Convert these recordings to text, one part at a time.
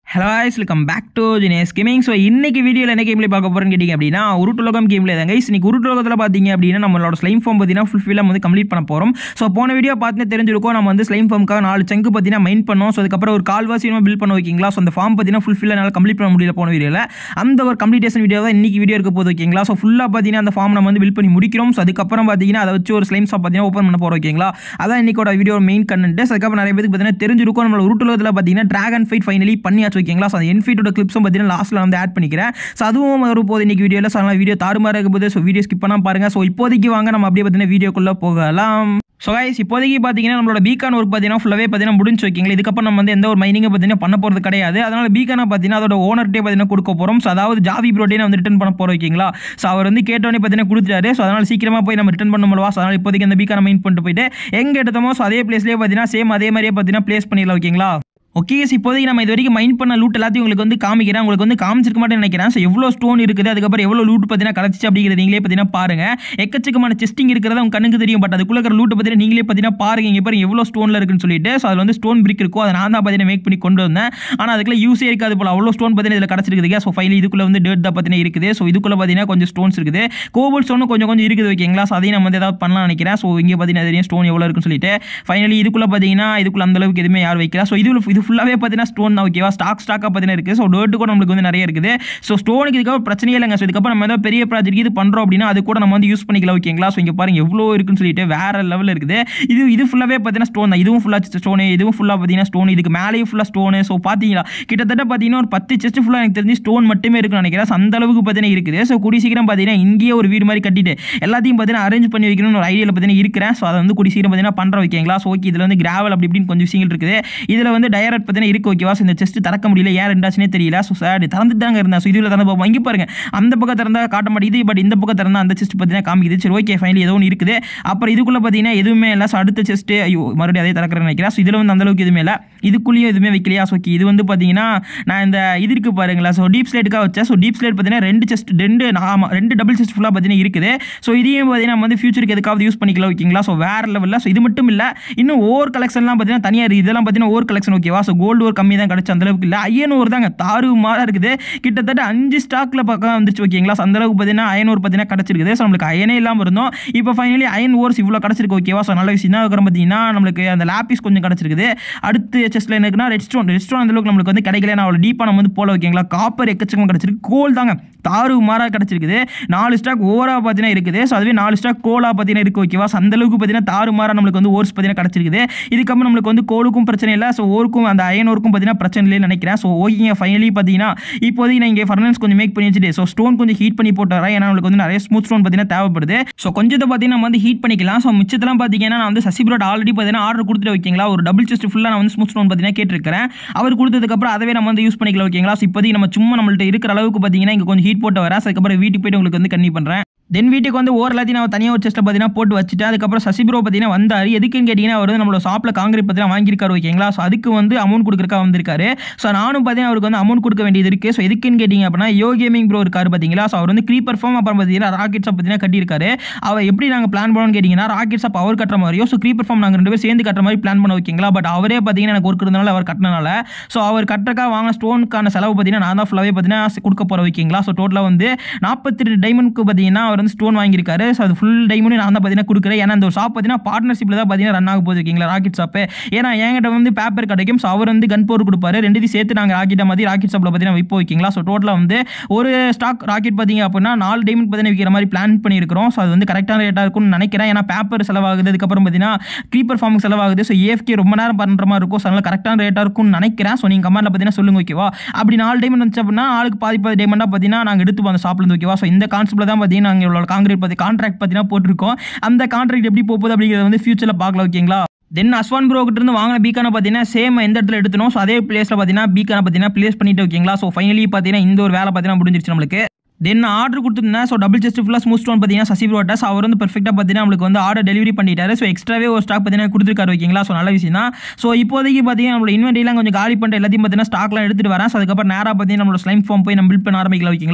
Hello guys welcome back to ஜினேஸ் gaming so இன்னைக்கு வீடியோவில் என்ன கேம்ல பார்க்க போகிறேன்னு கேட்டிங்க அப்படின்னா உருட்டுலகம் கேம்ல தாங்க guys. இன்னைக்கு உருட்டுலகத்தில் பார்த்தீங்க அப்படின்னா நம்மளோட ஸ்லைம் ஃபார்ம் பார்த்தீங்கன்னா ஃபுல் ஃபில்லாக வந்து கம்ப்ளீட் பண்ண போகிறோம் ஸோ போன வீடியோ பார்த்து தெரிஞ்சிருக்கோம் நம்ம வந்து ஸ்லைம் ஃபார்முக்காக நாலு சங்கு பார்த்தீங்கன்னா மைண்ட் பண்ணோம் ஸோ அதுக்கப்புறம் ஒரு கால்வாசி பில் பண்ண வைக்கிங்களா ஸோ அந்த ஃபார்ம் பார்த்தீங்கன்னா ஃபுல் ஃபில்லாக என்னால் கம்ப்ளீட் பண்ண முடியல போன வீடியோவில் அந்த ஒரு கம்ப்ளீட்டேஷன் வீடியோ தான் இன்னைக்கு வீடியோ இருக்க போது ஓகேங்களா ஸோ ஃபுல்லாக பார்த்தீங்கன்னா அந்த ஃபார்ம் நம்ம வந்து பில் பண்ணி முடிக்கிறோம் ஸோ அதுக்கப்புறம் பார்த்தீங்கன்னா அதை வச்சு ஒரு ஸ்லைம் ஷாப் பார்த்தீங்கன்னா ஓப்பன் பண்ண போகிறோம் ஓகேங்களா அதான் இன்னைக்கோட வீடியோ மெயின் கண்டென்ட் அதுக்கப்புறம் நிறைய பேருக்கு பார்த்தீங்கன்னா தெரிஞ்சிருக்கும் நம்மளோட உருட்டுலகத்தில் பார்த்தீங்கன்னா டிராகன் ஃபைட் ஃபைனலி பண்ணியாச்சு ஓகேங்களா ஸோ அந்த என்ஃபீட்டோட கிளிப்ஸும் பார்த்தீங்கன்னா லாஸ்ட்டில் வந்து ஆட் பண்ணிக்கிறேன் ஸோ அதுவும் வரும் போது இன்னைக்கு வீடியோவில் ஸோ அதனால் வீடியோ தாறுமாறாக இருக்க போது ஸோ வீடியோ ஸ்கிப் பண்ணாம பாருங்கள் ஸோ இப்போதைக்கு வாங்க நம்ம அப்படியே பார்த்தீங்கன்னா வீடியோக்குள்ளே போகலாம் ஸோ கைஸ் இப்போதைக்கு பார்த்தீங்கன்னா நம்மளோட பீகான் ஒர்க் பார்த்தீங்கன்னா ஃபுல்லாகவே பார்த்தீங்கன்னா முடிஞ்சு வைக்கிங்களா இதுக்கப்புறம் நம்ம வந்து எந்த ஒரு மைனிங்கை பார்த்தீங்கன்னா பண்ண போகிறது கிடையாது அதனால் பீகானை பார்த்தீங்கன்னா அதோட ஓனர்ட்டே பார்த்தீங்கன்னா கொடுக்க போகிறோம் ஸோ அதாவது ஜாவி ப்ரோட்டே வந்து ரிட்டன் பண்ண போகிறோம் ஓகேங்களா ஸோ அவர் வந்து கேட்டோன்னே பார்த்தீங்கன்னா கொடுத்துட்டாரு ஸோ அதனால் சீக்கிரமாக போய் நம்ம ரிட்டன் பண்ண முடியவா ஸோ அதனால் இப்போதைக்கு அந்த பீக்கான மைண்ட் பண்ணிட்டு போயிட்டு எங்கே எடுத்தோமோ ஸோ அதே பிளேஸ்லேயே பார்த்தீங்கன்னா சேம் அதே மாதிரியே பார்த்தீங்கன்னா ப்ளேஸ் பண்ணிடலாம் ஓகேங்களா ஓகே ஸோ இப்போதைக்கு நம்ம இது வரைக்கும் மைண்ட் பண்ண லூட் எல்லாத்தையும் உங்களுக்கு வந்து காமிக்கிறேன் உங்களுக்கு வந்து காமிச்சிருக்க மாட்டேன்னு நினைக்கிறேன் ஸோ எவ்வளோ ஸ்டோன் இருக்குது அதுக்கப்புறம் எவ்வளோ லூட் பார்த்தீங்கன்னா கிடச்சிச்சு அப்படிங்கிறது நீங்களே பார்த்தீங்கன்னா பாருங்க எக்கச்சக்கமான செஸ்டிங் இருக்கிறத உங்க கண்ணுக்கு தெரியும் பட் அதுக்குள்ள இருக்கிற லூட் பார்த்தீங்கன்னா நீங்களே பார்த்தீங்கன்னா பாருங்க இங்கே பாருங்க எவ்வளோ ஸ்டோனில் இருக்குன்னு சொல்லிட்டு ஸோ அதில் வந்து ஸ்டோன் பிரிக் இருக்கும் அதை நான் தான் பார்த்தீங்கன்னா மேக் பண்ணி கொண்டு வந்தேன் ஆனால் அதுக்குள்ள யூஸே இருக்காது போல அவ்வளோ ஸ்டோன் பார்த்தீங்கன்னா இதில் கிடச்சிருக்குது ஸோ ஃபைனல் இதுக்குள்ள வந்து டேட் தான் பார்த்தீங்கன்னா இருக்குது ஸோ இதுக்குள்ள பார்த்தீங்கன்னா கொஞ்சம் ஸ்டோன்ஸ் இருக்குது கோபல் ஸ்டோனும் கொஞ்சம் கொஞ்சம் இருக்குது ஓகேங்களா ஸோ அதையும் நம்ம வந்து ஏதாவது பண்ணலாம் நினைக்கிறேன் ஸோ இங்கே பார்த்தீங்கன்னா தெரியும் ஸ்டோன் எவ்வளோ இருக்குன்னு சொல்லிட்டு ஃபைனலி இதுக்குள்ள பார்த்தீங்கன்னா இதுக்குள்ள அந்த அளவுக்கு எதுவுமே யார் வைக்கல ஸோ இது இது ஃபுல்லாகவே பார்த்தீங்கன்னா ஸ்டோன் தான் ஓகேவா ஸ்டாக் ஸ்டாக்காக பார்த்தீங்கன்னா இருக்குது ஸோ டேட்டு கூட நம்மளுக்கு வந்து நிறைய இருக்குது ஸோ ஸ்டோனுக்கு இதுக்கப்புறம் பிரச்சனையே இல்லைங்க ஸோ இதுக்கப்புறம் நம்ம ஏதாவது பெரிய ப்ராஜெக்ட் இது பண்ணுறோம் அப்படின்னா அது கூட நம்ம வந்து யூஸ் பண்ணிக்கலாம் ஓகேங்களா ஸோ இங்கே பாருங்க எவ்வளோ இருக்குன்னு சொல்லிட்டு வேற லெவலில் இருக்குது இது இது ஃபுல்லாகவே பார்த்தீங்கன்னா ஸ்டோன் தான் இதுவும் ஃபுல்லாக ஸ்டோனு இதுவும் ஃபுல்லாக பார்த்தீங்கன்னா ஸ்டோன் இதுக்கு மேலேயும் ஃபுல்லாக ஸ்டோனு ஸோ பார்த்தீங்களா கிட்டத்தட்ட பார்த்தீங்கன்னா ஒரு பத்து செஸ்ட் ஃபுல்லாக எனக்கு தெரிஞ்சு ஸ்டோன் மட்டுமே இருக்குன்னு நினைக்கிறேன் So, அந்த அளவுக்கு பார்த்தீங்கன்னா இருக்குது ஸோ கூடி சீக்கிரம் பார்த்தீங்கன்னா இங்கேயே ஒரு வீடு மாதிரி கட்டிட்டு எல்லாத்தையும் பார்த்தீங்கன்னா அரேஞ்ச் பண்ணி வைக்கணும்னு ஒரு ஐடியாவில் பார்த்தீங்கன்னா இருக்கிறேன் ஸோ அதை வந்து கூடி சீக்கிரம் பார்த்தீங்கன்னா பண்ணுற வைக்கீங்களா ஸோ ஓகே இதில் வந்து கிராவல் அப்படி இப்படின்னு கொஞ்சம் விஷயங்கள் இருக்குது இதில் வந்து டயரக்ட் பார்த்தீங்கன்னா இருக்கு ஓகேவா ஸோ இந்த செஸ்ட் திறக்க முடியல ஏன் ரெண்டாச்சுனே தெரியல ஸோ சார் திறந்துட்டு தாங்க இருந்தேன் ஸோ இதில் திறந்து பார்ப்போம் இங்கே பாருங்க அந்த பக்கம் திறந்தா காட்ட மாட்டேங்குது பட் இந்த பக்கம் திறந்தா அந்த செஸ்ட் பார்த்தீங்கன்னா காமிக்குது சரி ஓகே ஃபைனல் ஏதோ ஒன்று இருக்குது அப்புறம் இதுக்குள்ளே பார்த்தீங்கன்னா எதுவுமே இல்லை ஸோ அடுத்த செஸ்ட் ஐயோ மறுபடியும் அதே திறக்கிறேன்னு நினைக்கிறேன் ஸோ இதில் வந்து அந்த அளவுக்கு எதுவுமே இல்லை இதுக்குள்ளேயும் எதுவுமே வைக்கலையா ஸோ ஓகே இது வந்து பார்த்தீங்கன்னா நான் இந்த இது இருக்கு பாருங்களா ஸோ டீப் ஸ்லேட்டுக்காக வச்சேன் ஸோ டீப் ஸ்லேட் பார்த்தீங்கன்னா ரெண்டு செஸ்ட் ரெண்டு ஆமாம் ரெண்டு டபுள் செஸ்ட் ஃபுல்லாக பார்த்தீங்கன்னா இருக்குது ஸோ இதையும் பார்த்தீங்கன்னா நம்ம வந்து ஃபியூச்சருக்கு எதுக்காவது யூஸ் பண்ணிக்கலாம் ஓகேங்களா ஸோ வேறு லெவலில் ஸோ இது மட்டும் இல்லை இன்னும் ஓவர் கலெக்ஷன்லாம் பார்த்தீங்கன்னா தனியாக இருக்குது இதெல்லாம் பார்த்தீங்கன்னா ஓவர் கலெக்ஷன் ஓகேவா ஸோ கோல்டு ஒரு கம்மி தான் கிடச்சி அந்த அளவுக்கு இல்லை ஐயனூர் தாங்க தாறு மாதம் இருக்குது கிட்டத்தட்ட அஞ்சு ஸ்டாக்ல பக்கம் வந்துச்சு ஓகேங்களா ஸோ அந்த அளவுக்கு பார்த்தீங்கன்னா அயனூர் பார்த்தீங்கன்னா கிடச்சிருக்குது ஸோ நம்மளுக்கு அயனே இல்லாமல் இருந்தோம் இப்போ ஃபைனலி அயன் ஓர்ஸ் இவ்வளோ கிடச்சிருக்கு ஓகேவா ஸோ நல்ல விஷயம் தான் அதுக்கப்புறம் பார்த்தீங்கன்னா நம்மளுக்கு அந்த லாப்பிஸ் கொஞ்சம் கிடச்சிருக்குது அடுத்து செஸ்ட்டில் இருக்குன்னா ரெட் ஸ்டோன் ரெட் ஸ்டோன் அந்த அளவுக்கு நம்மளுக்கு வந்து கிடைக்கல நான் அவ்வளோ டீப்பாக நம்ம வந்து போல ஓகேங்களா காப்பர் எக்கச்சக்கமாக கிடச்சிருக்கு கோல் தாங்க தாறு மாறாக கிடச்சிருக்குது நாலு ஸ்டாக் ஓவராக பார்த்தீங்கன்னா இருக்குது ஸோ அதுவே நாலு ஸ்டாக் கோலாக பார்த்தீங்கன்னா இருக்குது ஓகேவா ஸோ அந்த அளவுக்கு பார்த்தீங்கன்னா தாறு மாறாக நம்மளுக்கு வந்து ஓர்ஸ் பார்த்தீங்கன்னா கிடச்சிருக்குது இதுக்கப்புறம் நம்மளுக்கு வந்து கோலுக்கும் பிரச்சனை இல்லை ஸோ ஓருக்கும் அந்த அயனோருக்கும் பார்த்தீங்கன்னா பிரச்சனை இல்லைன்னு நினைக்கிறேன் ஸோ ஓகேங்க ஃபைனலி பார்த்தீங்கன்னா இப்போதைக்கு நான் இங்கே ஃபர்னன்ஸ் கொஞ்சம் மேக் பண்ணி வச்சுட்டு ஸோ ஸ்டோன் கொஞ்சம் ஹீட் பண்ணி போட்டு வரேன் ஏன்னா நம்மளுக்கு வந்து நிறைய ஸ்மூத் ஸ்டோன் பார்த்தீங்கன்னா தேவைப்படுது ஸோ கொஞ்சத்தை பார்த்தீங்கன்னா நம்ம வந்து ஹீட் பண்ணிக்கலாம் ஸோ மிச்சத்தெல்லாம் பார்த்தீங்கன்னா நான் வந்து சசிபுரோட் ஆல்ரெடி பார்த்தீங்கன்னா ஆர்டர் கொடுத்துட்டு வைக்கிங்களா ஒரு டபுள் செஸ்ட் ஃபுல்லாக நான் வந்து ஸ்மூத் ஸ்டோன் பார்த்தீங்கன்னா கேட்டிருக்கிறேன் அவர் கொடுத்ததுக்கப்புறம் அதவே நம்ம வந்து யூஸ் பண்ணிக்கலாம் ஓகேங்களா ஸோ இப்போதைக்கு நம்ம சும்மா நம்மள்ட்ட இருக்கிற அளவுக்கு பார்த்தீங்கன்னா இங்கே கொஞ்சம் ஹீட் போட்டு வரேன் So, அதுக்கப்புறம் வீட்டுக்கு போயிட்டு உங்களுக்கு வந்து கண்ணி பண்ணுறேன் தென் வீட்டுக்கு வந்து ஓர் எல்லாத்தையும் நான் தனியாக ஒரு செஸ்ட்டில் பார்த்தீங்கன்னா போட்டு வச்சுட்டு அதுக்கப்புறம் சசிப்ரோ பார்த்தீங்கன்னா வந்தார் எதுக்குன்னு கேட்டிங்கன்னா அவர் வந்து நம்மளோட ஷாப்பில் காங்கிரீட் பார்த்தீங்கன்னா வாங்கியிருக்காரு ஓகேங்களா ஸோ அதுக்கு வந்து அமௌண்ட் கொடுக்குறக்கா வந்திருக்காரு ஸோ நானும் பார்த்தீங்கன்னா அவருக்கு வந்து அமௌண்ட் கொடுக்க வேண்டியது இருக்குது ஸோ எதுக்குன்னு கேட்டிங்க அப்படின்னா யோ கேமிங் ப்ரோ இருக்காரு பார்த்தீங்களா ஸோ அவர் வந்து க்ரீப்பர் ஃபார்ம் அப்புறம் பார்த்தீங்கன்னா ராக்கெட் ஷாப் பார்த்தீங்கன்னா கட்டியிருக்காரு அவர் எப்படி நாங்கள் பிளான் பண்ணோம்னு கேட்டிங்கன்னா ராக்கெட் ஷாப் அவர் கட்டுற மாதிரியோ ஸோ க்ரீப்பர் ஃபார்ம் நாங்கள் ரெண்டு பேரும் சேர்ந்து கட்டுற மாதிரி பிளான் பண்ண ஓகேங்களா பட் அவரே பார்த்தீங்கன்னா எனக்கு ஒர்க் இருந்தனால அவர் கட்டினால ஸோ அவர் கட்டுறக்கா வாங்கின ஸ்டோனுக்கான செலவு பார்த்தீங்கன்னா நான் தான் ஃபுல்லாகவே பார்த்தீங்கன்னா கொடுக்க போகிற ஓகேங்களா ஸோ டோட்டலாக வந்து நாற்பத்தி ரெண்டு டைமண்ட்க்கு பார்த்தீங்கன்னா அவர் வந்து ஸ்டோன் வாங்கியிருக்காரு ஸோ அது ஃபுல் டைமண்ட் நான் தான் பார்த்தீங்கன்னா கொடுக்குறேன் ஏன்னா அந்த ஒரு ஷாப் பார்த்தீங்கன்னா பார்ட்னர்ஷிப்பில் தான் பார்த்தீங்கன்னா ரன் ஆக போகுது ஓகேங்களா ராக்கெட் ஷாப்பு ஏன்னா என்கிட்ட வந்து பேப்பர் கிடைக்கும் ஸோ அவர் வந்து கன் போர் கொடுப்பாரு ரெண்டுத்தையும் சேர்த்து நாங்கள் ராக்கெட்டை மாதிரி ராக்கெட் ஷாப்பில் பார்த்தீங்கன்னா வைப்போம் ஓகேங்களா ஸோ டோட்டலாக வந்து ஒரு ஸ்டாக் ராக்கெட் பார்த்தீங்க அப்படின்னா நாலு டைமண்ட் பார்த்தீங்கன்னா விற்கிற மாதிரி பிளான் பண்ணியிருக்கிறோம் ஸோ அது வந்து கரெக்டான ரேட்டாக இருக்கும்னு நினைக்கிறேன் ஏன்னா பேப்பர் செலவாகுது அதுக்கப்புறம் பார்த்தீங்கன்னா க்ரீப்பர் ஃபார்முக்கு செலவாகுது ஸோ ஏஎஃப்கே ரொம்ப நேரம் பண்ணுற மாதிரி இருக்கும் ஸோ அதனால் கரெக்டான ரேட்டாக இருக்கும்னு நினைக்கிறேன் ஸோ நீங்கள் கமெண்ட்டில் பார்த்தீங்கன்னா சொல்லுங்க ஓகேவா அப்படி நாலு டைமண்ட் வந்துச்சு அப்படின்னா ஆளுக்கு பாதி பாதி டைமண்டாக பார்த்தீங்கன்னா நாங்கள் எடுத்து அந்த ஷாப்லேருந்து ஓகேவா ஸோ இந்த கான்செப்ட்டில் தான் பார்த்தீங்கன்னா நாங்கள் இவ்வளோ காங்கிரீட் பற்றி கான்ட்ராக்ட் பார்த்தீங்கன்னா போட்டிருக்கோம் அந்த கான்ட்ராக்ட் எப்படி போகுது அப்படிங்கிறத வந்து ஃபியூச்சரில் பார்க்கலாம் ஓகேங்களா தென் அஸ்வான் ப்ரோ கிட்ட இருந்து வாங்கின பீக்கான பார்த்தீங்கன்னா சேம் எந்த இடத்துல எடுத்தனோ ஸோ அதே பிளேஸில் பார்த்தீங்கன்னா பீக்கான பார்த்தீங்கன்னா பிளேஸ் பண்ணிட்டு ஓகேங்களா ஸோ ஃபைனலி பார்த்தீங்கன்னா இந்த ஒரு வேலை பார்த்தீங்கன்னா முடிஞ்சிருச்சு நம்மளுக்கு தென் ஆர்டர் கொடுத்துருந்தேன் ஸோ டபுள் செஸ்ட் ஃபுல்லாக ஸ்மூத் ஸ்டோன் பார்த்தீங்கன்னா சசி ப்ரோட்டஸ் அவர் வந்து பெர்ஃபெக்டாக பார்த்தீங்கன்னா நம்மளுக்கு வந்து ஆர்டர் டெலிவரி பண்ணிட்டாரு ஸோ எக்ஸ்ட்ராவே ஒரு ஸ்டாக் பார்த்தீங்கன்னா கொடுத்துருக்காரு ஓகேங்களா ஸோ நல்ல விஷயம் தான் ஸோ இப்போதைக்கு பார்த்தீங்கன்னா நம்மளோட இன்வென்ட்ரிலாம் கொஞ்சம் காலி பண்ணிட்டு எல்லாத்தையும் பார்த்தீங்கன்னா ஸ்டாக்லாம் எடுத்துட்டு வரேன் ஸோ அதுக்கப்புறம் நேராக பார்த்தீங்கன்னா நம்மளோட ஸ்லைம் ஃபார்ம் போய் நம்ம பில்ட் பண்ண ஆரம்பிக்கலாம் ஓகேங்களா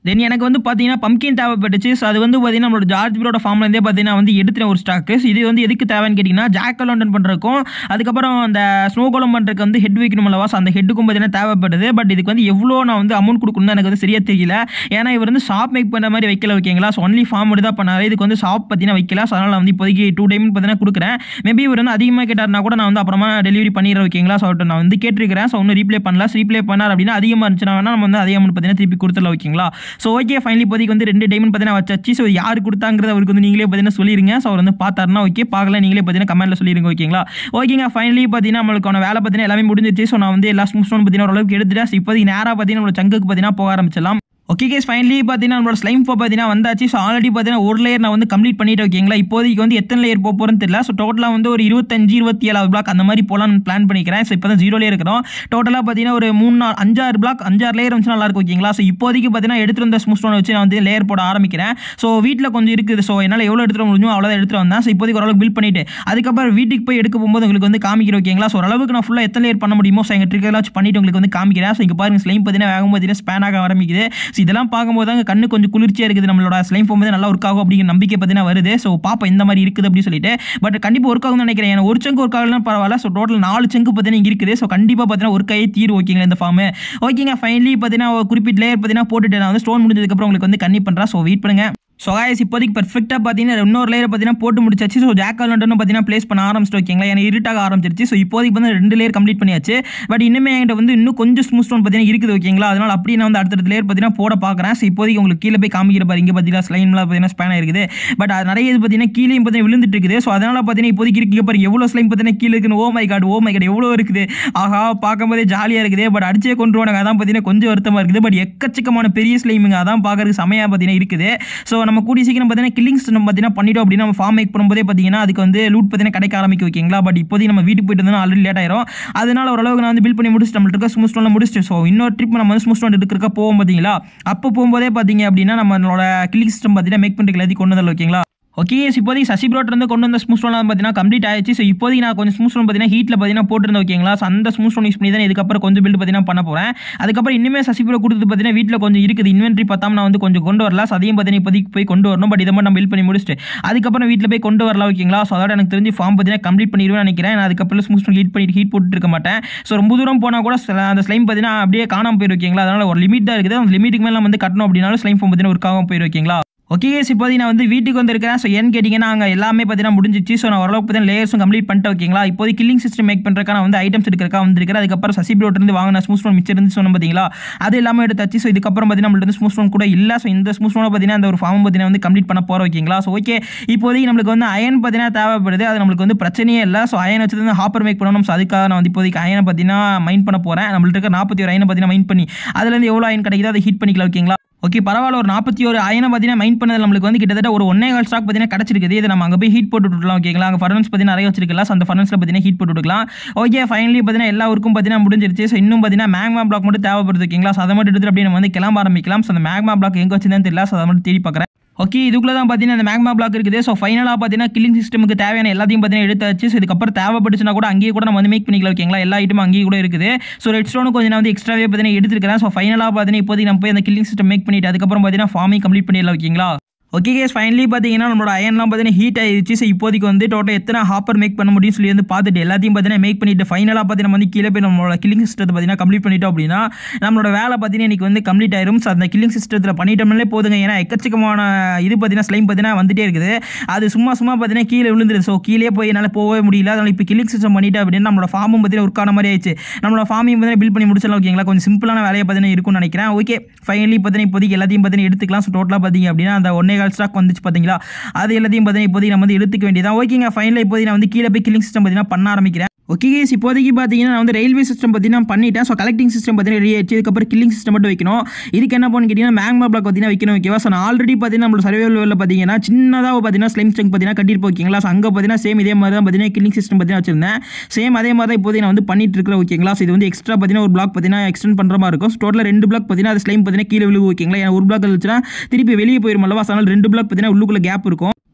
தென் எனக்கு வந்து பார்த்தீங்கன்னா பம்கின் தேவைப்பட்டுச்சு ஸோ அது வந்து பார்த்தீங்கன்னா நம்மளோட ஜார்ஜ் ப்ரோட ஃபார்ம்லேருந்தே பார்த்தீங்கன்னா வந்து எடுத்துட்டேன் ஒரு ஸ்டாக்கு இது வந்து எதுக்கு தேவைன்னு கேட்டிங்கன்னா ஜாக் லண்டன் பண்ணுறதுக்கும் அதுக்கப்புறம் அந்த ஸ்னோ கோலம் பண்ணுறதுக்கு வந்து ஹெட் வைக்கணும் அல்லவா ஸோ அந்த ஹெட்டுக்கும் பார்த்தீங்கன்னா தேவைப்படுது பட் இதுக்கு வந்து எவ்வளோ நான் வந்து அமௌண்ட் கொடுக்கணும் எனக்கு வந்து சரியாக தெரியல ஏன்னா இவர் வந்து ஷாப் மேக் பண்ணுற மாதிரி வைக்கல ஓகேங்களா ஸோ ஒன்லி ஃபார்ம் மட்டும் தான் பண்ணாரு இதுக்கு வந்து ஷாப் பார்த்தீங்கன்னா வைக்கல ஸோ அதனால் வந்து இப்போதைக்கு டூ டைம் பார்த்தீங்கன்னா கொடுக்குறேன் மேபி இவர் வந்து அதிகமாக கேட்டார்னா கூட நான் வந்து அப்புறமா டெலிவரி பண்ணிடுறேன் ஓகேங்களா ஸோ அவர்கிட்ட நான் வந்து கேட்டிருக்கிறேன் ஸோ ஒன்றும் ரீப்ளே பண்ணல ரீப்ளே பண்ணார் அப்படின்னா அதிகமாக இருந்துச்சுன்னா வேணா நம்ம வந்து அதே அமௌண்ட் பார்த்தீங்கன்னா திருப்பி கொடுத்துடலாம் ஓகேங்களா ஸோ ஓகே ஃபைனலி இப்போதைக்கு வந்து ரெண்டு டைமண்ட் பார்த்தீங்கன்னா வச்சாச்சு ஸோ யார் கொடுத்தாங்கிறது அவருக்கு வந்து நீங்களே பார்த்தீங்கன்னா சொல்லிருங்க ஸோ அவர் வந்து பார்த்தாருன்னா ஓகே பார்க்கல நீங்களே பார்த்தீங்கன்னா கமெண்ட்டில் சொல்லிருங்க ஓகேங்களா ஓகேங்க ஃபைனலி பார்த்தீங்கன்னா நம்மளுக்கான வேலை பார்த்தீங்கன்னா எல்லாமே முடிஞ்சிச்சு ஸோ நான் வந்து எல்லா ஸ்மூத் ஸ்டோன் பார்த்தீங்கன்னா ஓரளவுக்கு எடுத்துட்டேன் ஸோ இப்போதைக்கு நேராக பார்த்தீங்கன்னா நம்மளோட சங்குக்கு பார்த்தீங்கன்னா போக ஆரம்பிச்சிடலாம் ஓகே கேஸ் ஃபைனலி பார்த்தீங்கன்னா நம்மளோட ஸ்லைம் ஃபோ பார்த்தீங்கன்னா வந்தாச்சு ஸோ ஆல்ரெடி பார்த்தீங்கன்னா ஒரு லேயர் நான் வந்து கம்ப்ளீட் பண்ணிட்டு ஓகேங்களா இப்போதைக்கு வந்து எத்தனை லேயர் போக போகிறேன்னு தெரியல ஸோ டோட்டலாக வந்து ஒரு இருபத்தஞ்சு இருபத்தி ஏழாவது பிளாக் அந்த மாதிரி போகலான்னு பிளான் பண்ணிக்கிறேன் ஸோ இப்போ தான் ஜீரோலேயே இருக்கிறோம் டோட்டலாக பார்த்தீங்கன்னா ஒரு மூணு நாள் அஞ்சாறு பிளாக் அஞ்சாறு லேயர் வந்து நல்லா இருக்கும் ஓகேங்களா ஸோ இப்போதைக்கு பார்த்தீங்கன்னா எடுத்துட்டு வந்த ஸ்மூத் ஸ்டோனை வச்சு நான் வந்து லேயர் போட ஆரம்பிக்கிறேன் ஸோ வீட்டில் கொஞ்சம் இருக்குது ஸோ என்னால் எவ்வளோ எடுத்துகிட்டு முடியுமோ அவ்வளோ எடுத்துகிட்டு வந்தேன் ஸோ இப்போதைக்கு ஓரளவுக்கு பில் பண்ணிட்டு அதுக்கப்புறம் வீட்டுக்கு போய் எடுக்க போகும்போது உங்களுக்கு வந்து காமிக்கிறேன் ஓகேங்களா ஸோ ஓரளவுக்கு நான் ஃபுல்லாக எத்தனை லேயர் பண்ண முடியுமோ ஸோ எங்கள் ட்ரிக்கெல்லாம் வச்சு பண்ணிட்டு உங்களுக்கு வந்து காமிக்கிறேன் ஸோ இங்கே பாருங்க ஸ்லைம் பார்த்தீங்கன்னா வேகம் பார்த்தீங்கன்னா ஸ்பேன் ஆக ஆரம்பிக்குது ஸோ இதெல்லாம் பார்க்கும்போது தாங்க கண்ணு கொஞ்சம் குளிர்ச்சியாக இருக்குது நம்மளோட ஸ்லைம் ஃபோம் வந்து நல்லா ஒர்க் ஆகும் அப்படிங்கிற நம்பிக்கை பார்த்தீங்கன்னா வருது ஸோ பாப்பா இந்த மாதிரி இருக்குது அப்படின்னு சொல்லிட்டு பட் கண்டிப்பாக ஒர்க் ஆகும்னு நினைக்கிறேன் ஏன்னா ஒரு சங்கு ஒர்க் ஆகலாம் பரவாயில்ல ஸோ டோட்டல் நாலு சங்கு பார்த்தீங்கன்னா இங்கே இருக்குது ஸோ கண்டிப்பாக பார்த்தீங்கன்னா ஒர்க் ஆகி தீர் ஓகேங்களா இந்த ஃபார்ம் ஓகேங்க ஃபைனலி பார்த்தீங்கன்னா ஒரு குறிப்பிட்ட லேயர் பார்த்தீங்கன்னா போட்டுட்டு நான் வந்து ஸ்டோன் முடிஞ்சதுக்கப்புறம் உங்களுக்கு வந்து கன்னி பண்ணுறேன் ஸோ வெயிட் பண்ணுங்க ஸோ guys இப்போதைக்கு பர்ஃபெக்டாக பார்த்தீங்கன்னா இன்னொரு லேயர் பார்த்தீங்கன்னா போட்டு முடிச்சாச்சு ஸோ ஜாக் லண்டனும் பார்த்தீங்கன்னா ப்ளேஸ் பண்ண ஆரம்பிச்சிட்டு ஓகேங்களா எனக்கு இருட்டாக ஆரம்பிச்சிருச்சு ஸோ இப்போதைக்கு வந்து ரெண்டு லேயர் கம்ப்ளீட் பண்ணியாச்சு பட் இன்னுமே என்கிட்ட வந்து இன்னும் கொஞ்சம் ஸ்மூத் ஸ்டோன் பார்த்தீங்கன்னா இருக்குது ஓகேங்களா அதனால் அப்படியே நான் வந்து அடுத்தடுத்த லேயர் பார்த்தீங்கன்னா போட பார்க்குறேன் ஸோ இப்போதைக்கு உங்களுக்கு கீழே போய் காமிக்கிற பாரு இங்கே பார்த்தீங்கன்னா ஸ்லைம்லாம் பார்த்தீங்கன்னா ஸ்பேன் இருக்குது பட் அது நிறைய இது பார்த்தீங்கன்னா கீழே பார்த்தீங்கன்னா விழுந்துட்டு இருக்குது ஸோ அதனால் பார்த்தீங்கன்னா இப்போதைக்கு இருக்கு பாருங்க எவ்வளோ ஸ்லைம் பார்த்தீங்கன்னா கீழே இருக்குன்னு oh my God oh my God எவ்வளோ இருக்குது ஆஹா பார்க்கும்போதே ஜாலியாக இருக்குது பட் அடிச்சே கொண்டு போனாங்க அதான் பார்த்தீங்கன்னா கொஞ்சம் வருத்தமாக இருக்குது பட் எக்கச்சக்கமான பெரிய ஸ்லைமுங்க அதான் பார்க்கறதுக்கு செமையாக பார்த்தீங்கன்னா இருக்குது ஸோ நம்ம கூடிய சீக்கிரம் பார்த்தீங்கன்னா கில்லிங் சிஸ்டம் பார்த்தீங்கன்னா பண்ணிட்டோம் அப்படின்னா நம்ம ஃபார்ம் மேக் பண்ணும்போதே பார்த்தீங்கன்னா அதுக்கு வந்து லூட் பார்த்தீங்கன்னா கிடைக்க ஆரம்பிக்கும் ஓகேங்களா பட் இப்போதைக்கு நம்ம வீட்டுக்கு போயிட்டு வந்தோம் ஆல்ரெடி லேட் ஆயிரும் அதனால ஓரளவுக்கு நான் வந்து பில் பண்ணி முடிச்சுட்டு நம்மள்ட்ட இருக்க ஸ்மூத் ஸ்டோன்ல முடிச்சுட்டு ஸோ இன்னொரு ட்ரிப் நம்ம வந்து ஸ்மூத் ஸ்டோன் எடுக்கிறக்க போவோம் பார்த்தீங்களா அப்போ போகும்போதே பார்த்தீங்க அப்படின்னா நம்மளோட கில்லிங் சிஸ்டம் பார்த்தீங்கன்னா மேக் பண்ணுறதுக்கு எல்லாத்தையும் கொண்டு வந்தல ஓகேங்களா ஓகே இப்போதைக்கு சசி ப்ரோட் இருந்து கொண்டு வந்த ஸ்மூத் ஸ்டோன்லாம் பார்த்தீங்கன்னா கம்ப்ளீட் ஆயிடுச்சு ஸோ இப்போதைக்கு நான் கொஞ்சம் ஸ்மூத் ஸ்டோன் பார்த்தீங்கன்னா ஹீட்டில் பார்த்தீங்கன்னா போட்டுருந்தேன் ஓகேங்களா ஸோ அந்த ஸ்மூத் ஸ்டோன் யூஸ் பண்ணி தான் இதுக்கப்புறம் கொஞ்சம் பில்ட் பார்த்தீங்கன்னா பண்ண போகிறேன் அதுக்கப்புறம் இன்னுமே சசி ப்ரோ கொடுத்து பார்த்தீங்கன்னா வீட்டில் கொஞ்சம் இருக்குது இன்வென்ட்ரி பார்த்தாம நான் வந்து கொஞ்சம் கொண்டு வரல ஸோ அதையும் பார்த்தீங்கன்னா இப்போதைக்கு போய் கொண்டு வரணும் பட் இதை மட்டும் நான் பில் பண்ணி முடிச்சுட்டு அதுக்கப்புறம் வீட்டில் போய் கொண்டு வரலாம் ஓகேங்களா ஸோ அதோட எனக்கு தெரிஞ்சு ஃபார்ம் பார்த்தீங்கன்னா கம்ப்ளீட் பண்ணிடுவேன் நினைக்கிறேன் நான் அதுக்கப்புறம் ஸ்மூத் ஸ்டோன் ஹீட் பண்ணிட்டு ஹீட் போட்டு இருக்க மாட்டேன் ஸோ ரொம்ப தூரம் போனால் கூட சில- அந்த ஸ்லைம் பார்த்தீங்கன்னா அப்படியே காணாமல் போயிரு ஓகேங்களா அதனால ஒரு லிமிட் தான் இருக்குது அந்த லிமிட்டுக்கு மேலே நம்ம வந்து கட்டணும் அப்படின்னாலும் ஸ்லைம் ஃபார்ம் பார்த்தீங்கன்னா ஒர்க் ஆகாமல் போயிரு ஓகேங்களா ஓகே கேஸ் இப்போதைக்கு நான் வந்து வீட்டுக்கு வந்திருக்கேன் ஸோ ஏன்னு கேட்டிங்கன்னா அங்கே எல்லாமே பார்த்தீங்கன்னா முடிஞ்சிச்சு ஸோ நான் ஓரளவுக்கு பார்த்தீங்கன்னா லேயர்ஸும் கம்ப்ளீட் பண்ணிட்டு ஓகேங்களா இப்போது கில்லிங் சிஸ்டம் மேக் பண்ணுறக்கா நான் வந்து ஐட்டம்ஸ் எடுக்கிறக்கா வந்திருக்கிறேன் அதுக்கப்புறம் சசி ப்ரோட் இருந்து வாங்கின ஸ்மூத் ஸ்டோன் மிச்சம் இருந்து சொன்னேன் பார்த்தீங்களா அது எல்லாமே எடுத்தாச்சு ஸோ இதுக்கப்புறம் பார்த்தீங்கன்னா நம்மள்ட்ட வந்து ஸ்மூத் ஸ்டோன் கூட இல்லை ஸோ இந்த ஸ்மூத் ஸ்டோனை பார்த்தீங்கன்னா அந்த ஒரு ஃபார்ம் பார்த்தீங்கன்னா வந்து கம்ப்ளீட் பண்ண போகிறோம் ஓகேங்களா ஸோ ஓகே இப்போதைக்கு நம்மளுக்கு வந்து அயன் பார்த்தீங்கன்னா தேவைப்படுது அது நம்மளுக்கு வந்து பிரச்சனையே இல்லை ஸோ அயன் வச்சு வந்து ஹாப்பர் மேக் பண்ணணும் ஸோ அதுக்காக நான் வந்து இப்போதைக்கு அயனை பார்த்தீங்கன்னா மைண்ட் பண்ண போகிறேன் நம்மள்ட்ட இருக்க நாற்பத்தி ஒரு அயனை பார்த்தீங்கன்னா மைண்ட் பண்ணி அதுலேருந்து எவ்வளோ அயன் கிடைக்குதோ அதை ஹீட் பண்ணிக்கலாம் ஓகேங்களா ஓகே பரவாயில்ல ஒரு நாற்பத்தி ஒரு அயனை பார்த்தீங்கன்னா மைண்ட் பண்ணது நம்மளுக்கு வந்து கிட்டத்தட்ட ஒரு ஒன்னே கால் ஸ்டாக் பார்த்தீங்கன்னா கிடச்சிருக்குது இதை நம்ம அங்கே போய் ஹீட் போட்டு விட்டுலாம் ஓகேங்களா அங்கே ஃபர்னஸ் பார்த்தீங்கன்னா நிறைய வச்சிருக்கலாம் ஸோ அந்த ஃபர்னஸில் பார்த்தீங்கன்னா ஹீட் போட்டு விட்டுக்கலாம் ஓகே ஃபைனலி பார்த்தீங்கன்னா எல்லா ஒர்க்கும் பார்த்தீங்கன்னா முடிஞ்சிருச்சு ஸோ இன்னும் பார்த்தீங்கன்னா மேக்மா பிளாக் மட்டும் தேவைப்படுது ஓகேங்களா ஸோ அதை மட்டும் எடுத்துட்டு அப்படியே நம்ம வந்து கிளம்ப ஆரம்பிக்கலாம் ஸோ அந்த மேக்மா பிளாக் எங்கே வச்சுதான் தெரியல ஸோ அதை மட்டும் தேடி பார்க்குறேன் ஓகே இதுக்குள்ள தான் பார்த்தீங்கன்னா அந்த மேக்மா பிளாக் இருக்குது ஸோ ஃபைனலாக பார்த்தீங்கன்னா கில்லிங் சிஸ்டமுக்கு தேவையான எல்லாத்தையும் பார்த்தீங்கன்னா எடுத்தாச்சு ஸோ இதுக்கப்புறம் தேவைப்பட்டுச்சுன்னா கூட அங்கேயே கூட நம்ம வந்து மேக் பண்ணிக்கலாம் ஓகேங்களா எல்லா ஐட்டமும் அங்கேயே கூட இருக்குது ஸோ ரெட் ஸ்டோனும் கொஞ்சம் நான் வந்து எக்ஸ்ட்ராவே பார்த்தீங்கன்னா எடுத்துருக்கிறேன் ஸோ ஃபைனலாக பார்த்தீங்கன்னா இப்போதைக்கு நம்ம போய் அந்த கில்லிங் சிஸ்டம் மேக் பண்ணிட்டு அதுக்கப்புறம் பார்த்தீங்கன்னா ஃபார்மிங் கம்ப்ளீட் பண்ணிடலாம் ஓகேங்களா ஓகே கேஸ் ஃபைனலி பார்த்தீங்கன்னா நம்மளோட அயன்லாம் பார்த்தீங்கன்னா ஹீட் ஆயிடுச்சு ஸோ இப்போதைக்கு வந்து டோட்டல் எத்தனை ஹாப்பர் மேக் பண்ண முடியும்னு சொல்லி வந்து பார்த்துட்டு எல்லாத்தையும் பார்த்தீங்கன்னா மேக் பண்ணிட்டு ஃபைனலாக பார்த்தீங்கன்னா நம்ம வந்து கீழே போய் நம்மளோட கில்லிங் சிஸ்டத்தை பார்த்தீங்கன்னா கம்ப்ளீட் பண்ணிட்டோம் அப்படின்னா நம்மளோட வேலை பார்த்தீங்கன்னா இன்னைக்கு வந்து கம்ப்ளீட் ஆயிரும் ஸோ அந்த கில்லிங் சிஸ்டத்தில் பண்ணிட்டோம்னாலே போதுங்க ஏன்னா எக்கச்சக்கமான இது பார்த்தீங்கன்னா ஸ்லைம் பார்த்தீங்கன்னா வந்துட்டே இருக்குது அது சும்மா சும்மா பார்த்தீங்கன்னா கீழே விழுந்துருது ஸோ கீழே போய் என்னால் போகவே முடியல அதனால் இப்போ கில்லிங் சிஸ்டம் பண்ணிட்டு அப்படின்னா நம்மளோட ஃபார்மும் பார்த்தீங்கன்னா ஒர்க் ஆன மாதிரி ஆயிடுச்சு நம்மளோட ஃபார்மையும் பார்த்தீங்கன்னா பில் பண்ணி முடிச்சிடலாம் ஓகேங்களா கொஞ்சம் சிம்பிளான வேலையை பார்த்தீங்கன்னா இருக்கும்னு நினைக்கிறேன் ஓகே ஃபைனலி பார்த்தீங்கன்னா இப்போதைக்கு எல்லாத்தையும் பார்த்தீங்கன்னா எடுத்துக்கலாம் ஸோ டோட்டலாக பார்த்தீங்க அப்படின்னா அந்த ஒன்னே கால் ஸ்டாக் வந்துச்சு பார்த்தீங்களா அது எல்லாத்தையும் பார்த்தீங்கன்னா இப்போதைக்கு நம்ம வந்து எடுத்துக்க வேண்டியதான் ஓகேங்க ஃபைனலாக இப்போதைக்கு நான் வந்து கீழே போய் கில்லிங் சிஸ்டம் பார்த்தீங்கன்னா பண்ண ஆரம்பிக்கிறேன் ஓகே கேஸ் இப்போதைக்கு பார்த்தீங்கன்னா நான் வந்து ரயில்வே சிஸ்டம் பார்த்தீங்கன்னா பண்ணிட்டேன் ஸோ கலெக்டிங் சிஸ்டம் பார்த்தீங்கன்னா ரெடி ஆயிடுச்சு இதுக்கப்புறம் கில்லிங் சிஸ்டம் மட்டும் வைக்கணும் இதுக்கு என்ன பண்ணு கேட்டிங்கன்னா மேக்மா பிளாக் பார்த்தீங்கன்னா வைக்கணும் ஓகேவா ஸோ நான் ஆல்ரெடி பார்த்தீங்கன்னா நம்மளோட சர்வே லெவலில் பார்த்தீங்கன்னா சின்னதாக பார்த்தீங்கன்னா ஸ்லைம் ஸ்டங்க் பார்த்தீங்கன்னா கட்டிட்டு ஓகேங்களா ஸோ அங்கே பார்த்தீங்கன்னா சேம் இதே மாதிரி தான் பார்த்தீங்கன்னா கில்லிங் சிஸ்டம் பார்த்தீங்கன்னா வச்சிருந்தேன் சேம் அதே மாதிரி தான் இப்போதைக்கு நான் வந்து பண்ணிட்டு இருக்கிறேன் ஓகேங்களா ஸோ இது வந்து எக்ஸ்ட்ரா பார்த்தீங்கன்னா ஒரு பிளாக் பார்த்தீங்கன்னா எக்ஸ்டெண்ட் பண்ணுற மாதிரி இருக்கும் டோட்டலாக ரெண்டு பிளாக் பார்த்தீங்கன்னா அது ஸ்லைம் பார்த்தீங்கன்னா கீழே விழுகு ஓகேங்களா ஏன்னா ஒரு பிளாக் இருந்துச்சுன்னா திருப்பி வெளியே போயிடும் அல்லவா ஸோ அதனால் ரெண்டு பிளாக் பார்த்தீங்கன்னா உள்ளுக்குள்ள கேப் இருக்கும்